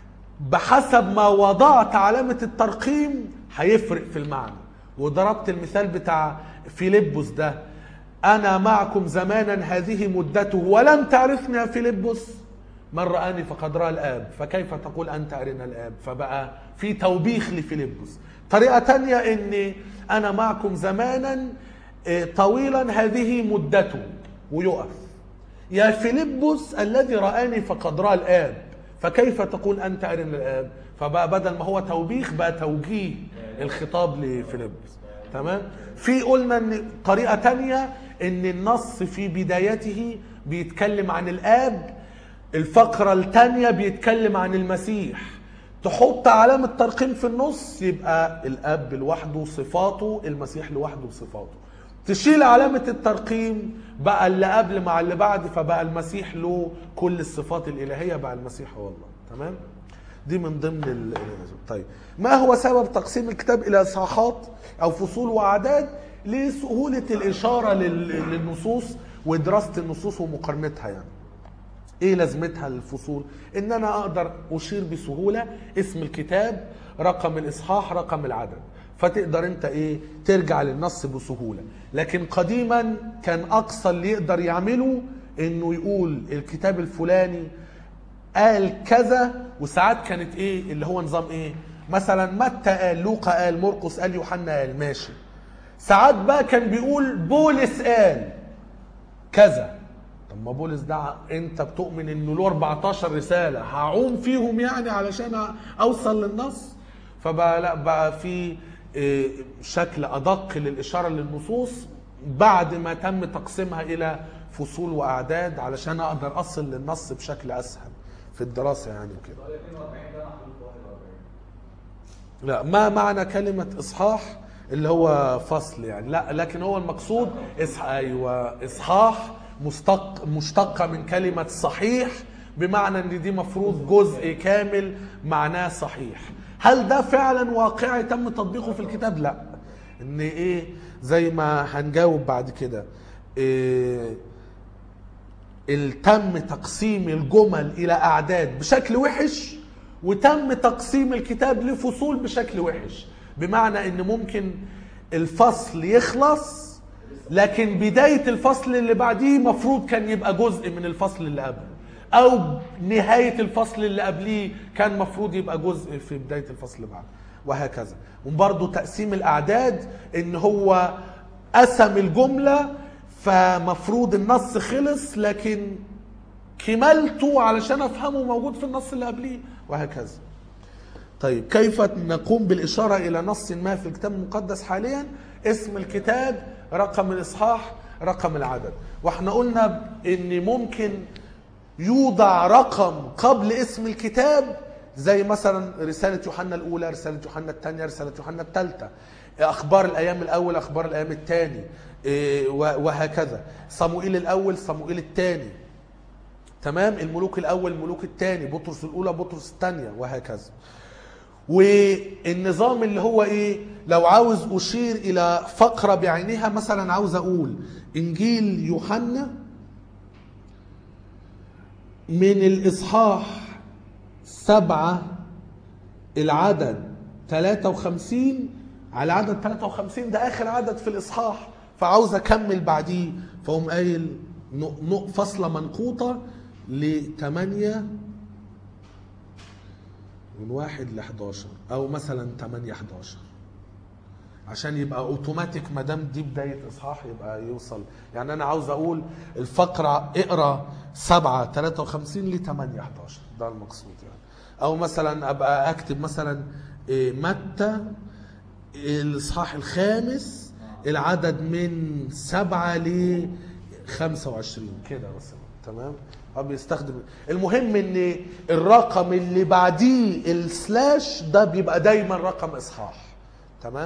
بحسب ما وضعت علامة الترقيم هيفرق في المعنى وضربت المثال بتاع فيلبس ده أنا معكم زمانا هذه مدته ولم تعرفني يا فيلبس من رآني فقد رأى الآب فكيف تقول أنت أرنا الآب فبقى في توبيخ لفيلبس طريقة تانية إن أنا معكم زمانا آه، طويلا هذه مدته ويقف يا فيلبس الذي رآني فقد رأى الآب فكيف تقول أنت أرنا الآب فبقى بدل ما هو توبيخ بقى توجيه الخطاب لفيلبس تمام في قلنا ان طريقة تانية ان النص في بدايته بيتكلم عن الآب الفقرة التانية بيتكلم عن المسيح تحط علامة ترقيم في النص يبقى الأب لوحده صفاته المسيح لوحده صفاته تشيل علامة الترقيم بقى اللي قبل مع اللي بعد فبقى المسيح له كل الصفات الإلهية بقى المسيح هو الله تمام دي من ضمن ال... طيب ما هو سبب تقسيم الكتاب إلى إصحاحات أو فصول وأعداد لسهولة الإشارة لل... للنصوص ودراسة النصوص ومقارنتها يعني ايه لازمتها الفصول ان انا اقدر اشير بسهوله اسم الكتاب رقم الاصحاح رقم العدد فتقدر انت ايه ترجع للنص بسهوله لكن قديما كان اقصى اللي يقدر يعمله انه يقول الكتاب الفلاني قال كذا وساعات كانت ايه اللي هو نظام ايه مثلا متى قال لوقا قال مرقس قال يوحنا قال ماشي ساعات بقى كان بيقول بولس قال كذا طب ما بولس ده انت بتؤمن انه له 14 رساله هعوم فيهم يعني علشان اوصل للنص فبقى لا بقى في إيه، شكل ادق للاشاره للنصوص بعد ما تم تقسيمها الى فصول واعداد علشان اقدر اصل للنص بشكل اسهل في الدراسه يعني وكده سؤال 42 ده محلول في 41 لا ما معنى كلمة إصحاح اللي هو فصل يعني لا لكن هو المقصود إصح... أيوة إصحاح مشتق مشتقة من كلمة صحيح بمعنى إن دي مفروض جزء كامل معناه صحيح هل ده فعلا واقعي تم تطبيقه في الكتاب لا إن إيه زي ما هنجاوب بعد كده إيه ال- تم تقسيم الجمل الى اعداد بشكل وحش وتم تقسيم الكتاب لفصول بشكل وحش بمعنى ان ممكن الفصل يخلص لكن بداية الفصل اللي بعديه مفروض كان يبقى جزء من الفصل اللي قبله او نهاية الفصل اللي قبليه كان مفروض يبقى جزء في بداية الفصل اللي بعده وهكذا وبرضه تقسيم الاعداد ان هو قسم الجملة فمفروض النص خلص لكن كمالته علشان افهمه موجود في النص اللي قبليه وهكذا طيب كيف نقوم بالإشارة إلى نص ما في الكتاب المقدس حاليا اسم الكتاب رقم الإصحاح رقم العدد واحنا قلنا ان ممكن يوضع رقم قبل اسم الكتاب زي مثلا رسالة يوحنا الأولى رسالة يوحنا الثانية رسالة يوحنا الثالثة أخبار الأيام الأول أخبار الأيام الثاني إيه، وهكذا صموئيل الأول صموئيل الثاني تمام الملوك الأول الملوك الثاني بطرس الأولى بطرس الثانية وهكذا والنظام اللي هو ايه لو عاوز اشير الى فقره بعينها مثلا عاوز اقول انجيل يوحنا من الاصحاح سبعة العدد 53 على عدد 53 ده اخر عدد في الاصحاح فعاوز اكمل بعديه فاقوم قايل نق- نق- فصله منقوطه ل 8 من واحد ل 11 او مثلا 8 11 عشان يبقى اوتوماتيك ما دام دي بدايه اصحاح يبقى يوصل يعني انا عاوز اقول الفقره اقرا 7 53 ل 8 11 ده المقصود يعني او مثلا ابقى اكتب مثلا إيه، متى الاصحاح الخامس العدد من 7 ل 25 كده مثلا تمام هو بيستخدم المهم ان الرقم اللي بعديه السلاش ده بيبقى دايما رقم اصحاح تمام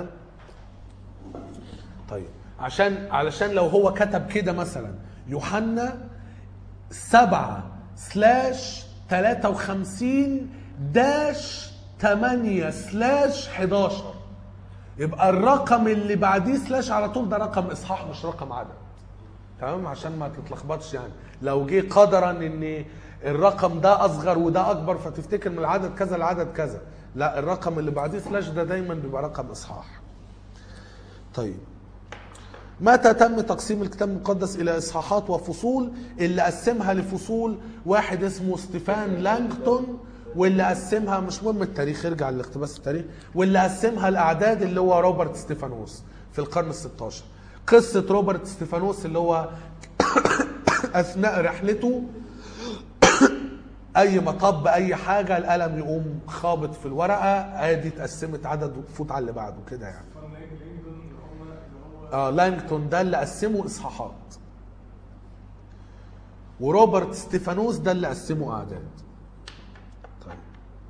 طيب عشان علشان لو هو كتب كده مثلا يوحنا سبعة سلاش 53 داش 8 سلاش 11 يبقى الرقم اللي بعديه سلاش على طول ده رقم اصحاح مش رقم عدد تمام عشان ما تتلخبطش يعني لو جه قدرا ان الرقم ده اصغر وده اكبر فتفتكر من العدد كذا لعدد كذا لا الرقم اللي بعديه سلاش ده دايما بيبقى رقم اصحاح طيب متى تم تقسيم الكتاب المقدس الى اصحاحات وفصول اللي قسمها لفصول واحد اسمه ستيفان لانجتون واللي قسمها مش مهم التاريخ ارجع لاقتباس التاريخ واللي قسمها الاعداد اللي هو روبرت ستيفانوس في القرن ال16 قصه روبرت ستيفانوس اللي هو اثناء رحلته اي مطب اي حاجه القلم يقوم خابط في الورقه ادي اتقسمت عدد وتفوت على اللي بعده كده يعني فان لينجدون اللي هم اللي هو اه لانجتون ده اللي قسمه اصحاحات وروبرت ستيفانوس ده اللي قسمه اعداد طيب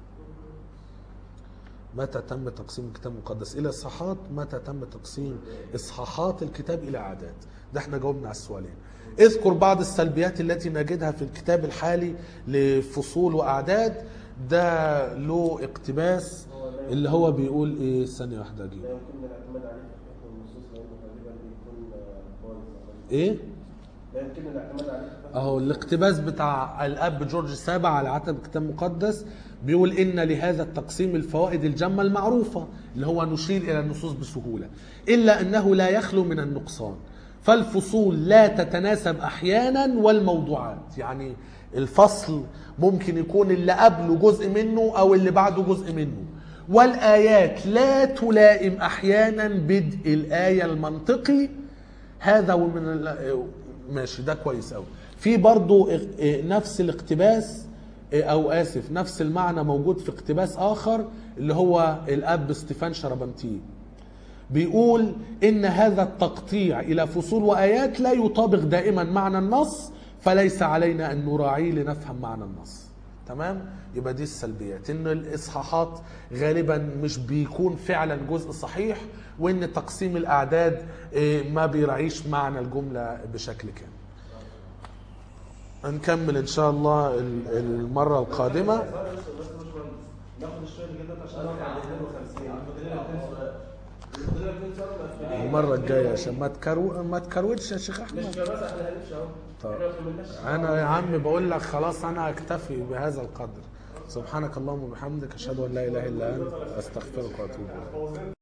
متى تم تقسيم الكتاب المقدس الى اصحاحات متى تم تقسيم اصحاحات الكتاب الى اعداد ده احنا جاوبنا على السؤالين اذكر بعض السلبيات التي نجدها في الكتاب الحالي لفصول واعداد ده له اقتباس اللي هو بيقول ايه ثانيه واحده اجيب لا يمكن الاعتماد عليه في فهم النصوص لانه غالبا بيكون آه، كويس ايه لا يمكن الاعتماد عليه في فهم اهو الاقتباس بتاع الاب جورج السابع على عتب الكتاب المقدس بيقول ان لهذا التقسيم الفوائد الجمه المعروفه اللي هو نشير الى النصوص بسهوله الا انه لا يخلو من النقصان فالفصول لا تتناسب احيانا والموضوعات يعني الفصل ممكن يكون اللي قبله جزء منه او اللي بعده جزء منه والآيات لا تلائم أحيانا بدء الآية المنطقي هذا ومن ال- ماشي ده كويس قوي في برضو اق- نفس الاقتباس او اسف نفس المعنى موجود في اقتباس اخر اللي هو الاب ستيفان شربنتي بيقول ان هذا التقطيع الى فصول وايات لا يطابق دائما معنى النص فليس علينا ان نراعيه لنفهم معنى النص تمام يبقى دي السلبيات ان الاصحاحات غالبا مش بيكون فعلا جزء صحيح وان تقسيم الاعداد إيه، ما بيراعيش معنى الجمله بشكل كامل هنكمل ان شاء الله ال- المره القادمه بس بس بس باشمهندس ناخد الشويه اللي جدا عشان نقف عند 52 فاضل لنا 2 سؤال فاضل لنا 2 سؤال مقفلين. المره الجايه عشان ما تكرو ما تكروتش يا شيخ مش احمد بس احنا هنمشي اهو طب. احنا ما كملناش انا يا عم بقول لك خلاص انا اكتفي بهذا القدر سبحانك اللهم وبحمدك اشهد ان لا اله الا انت استغفرك واتوب اليك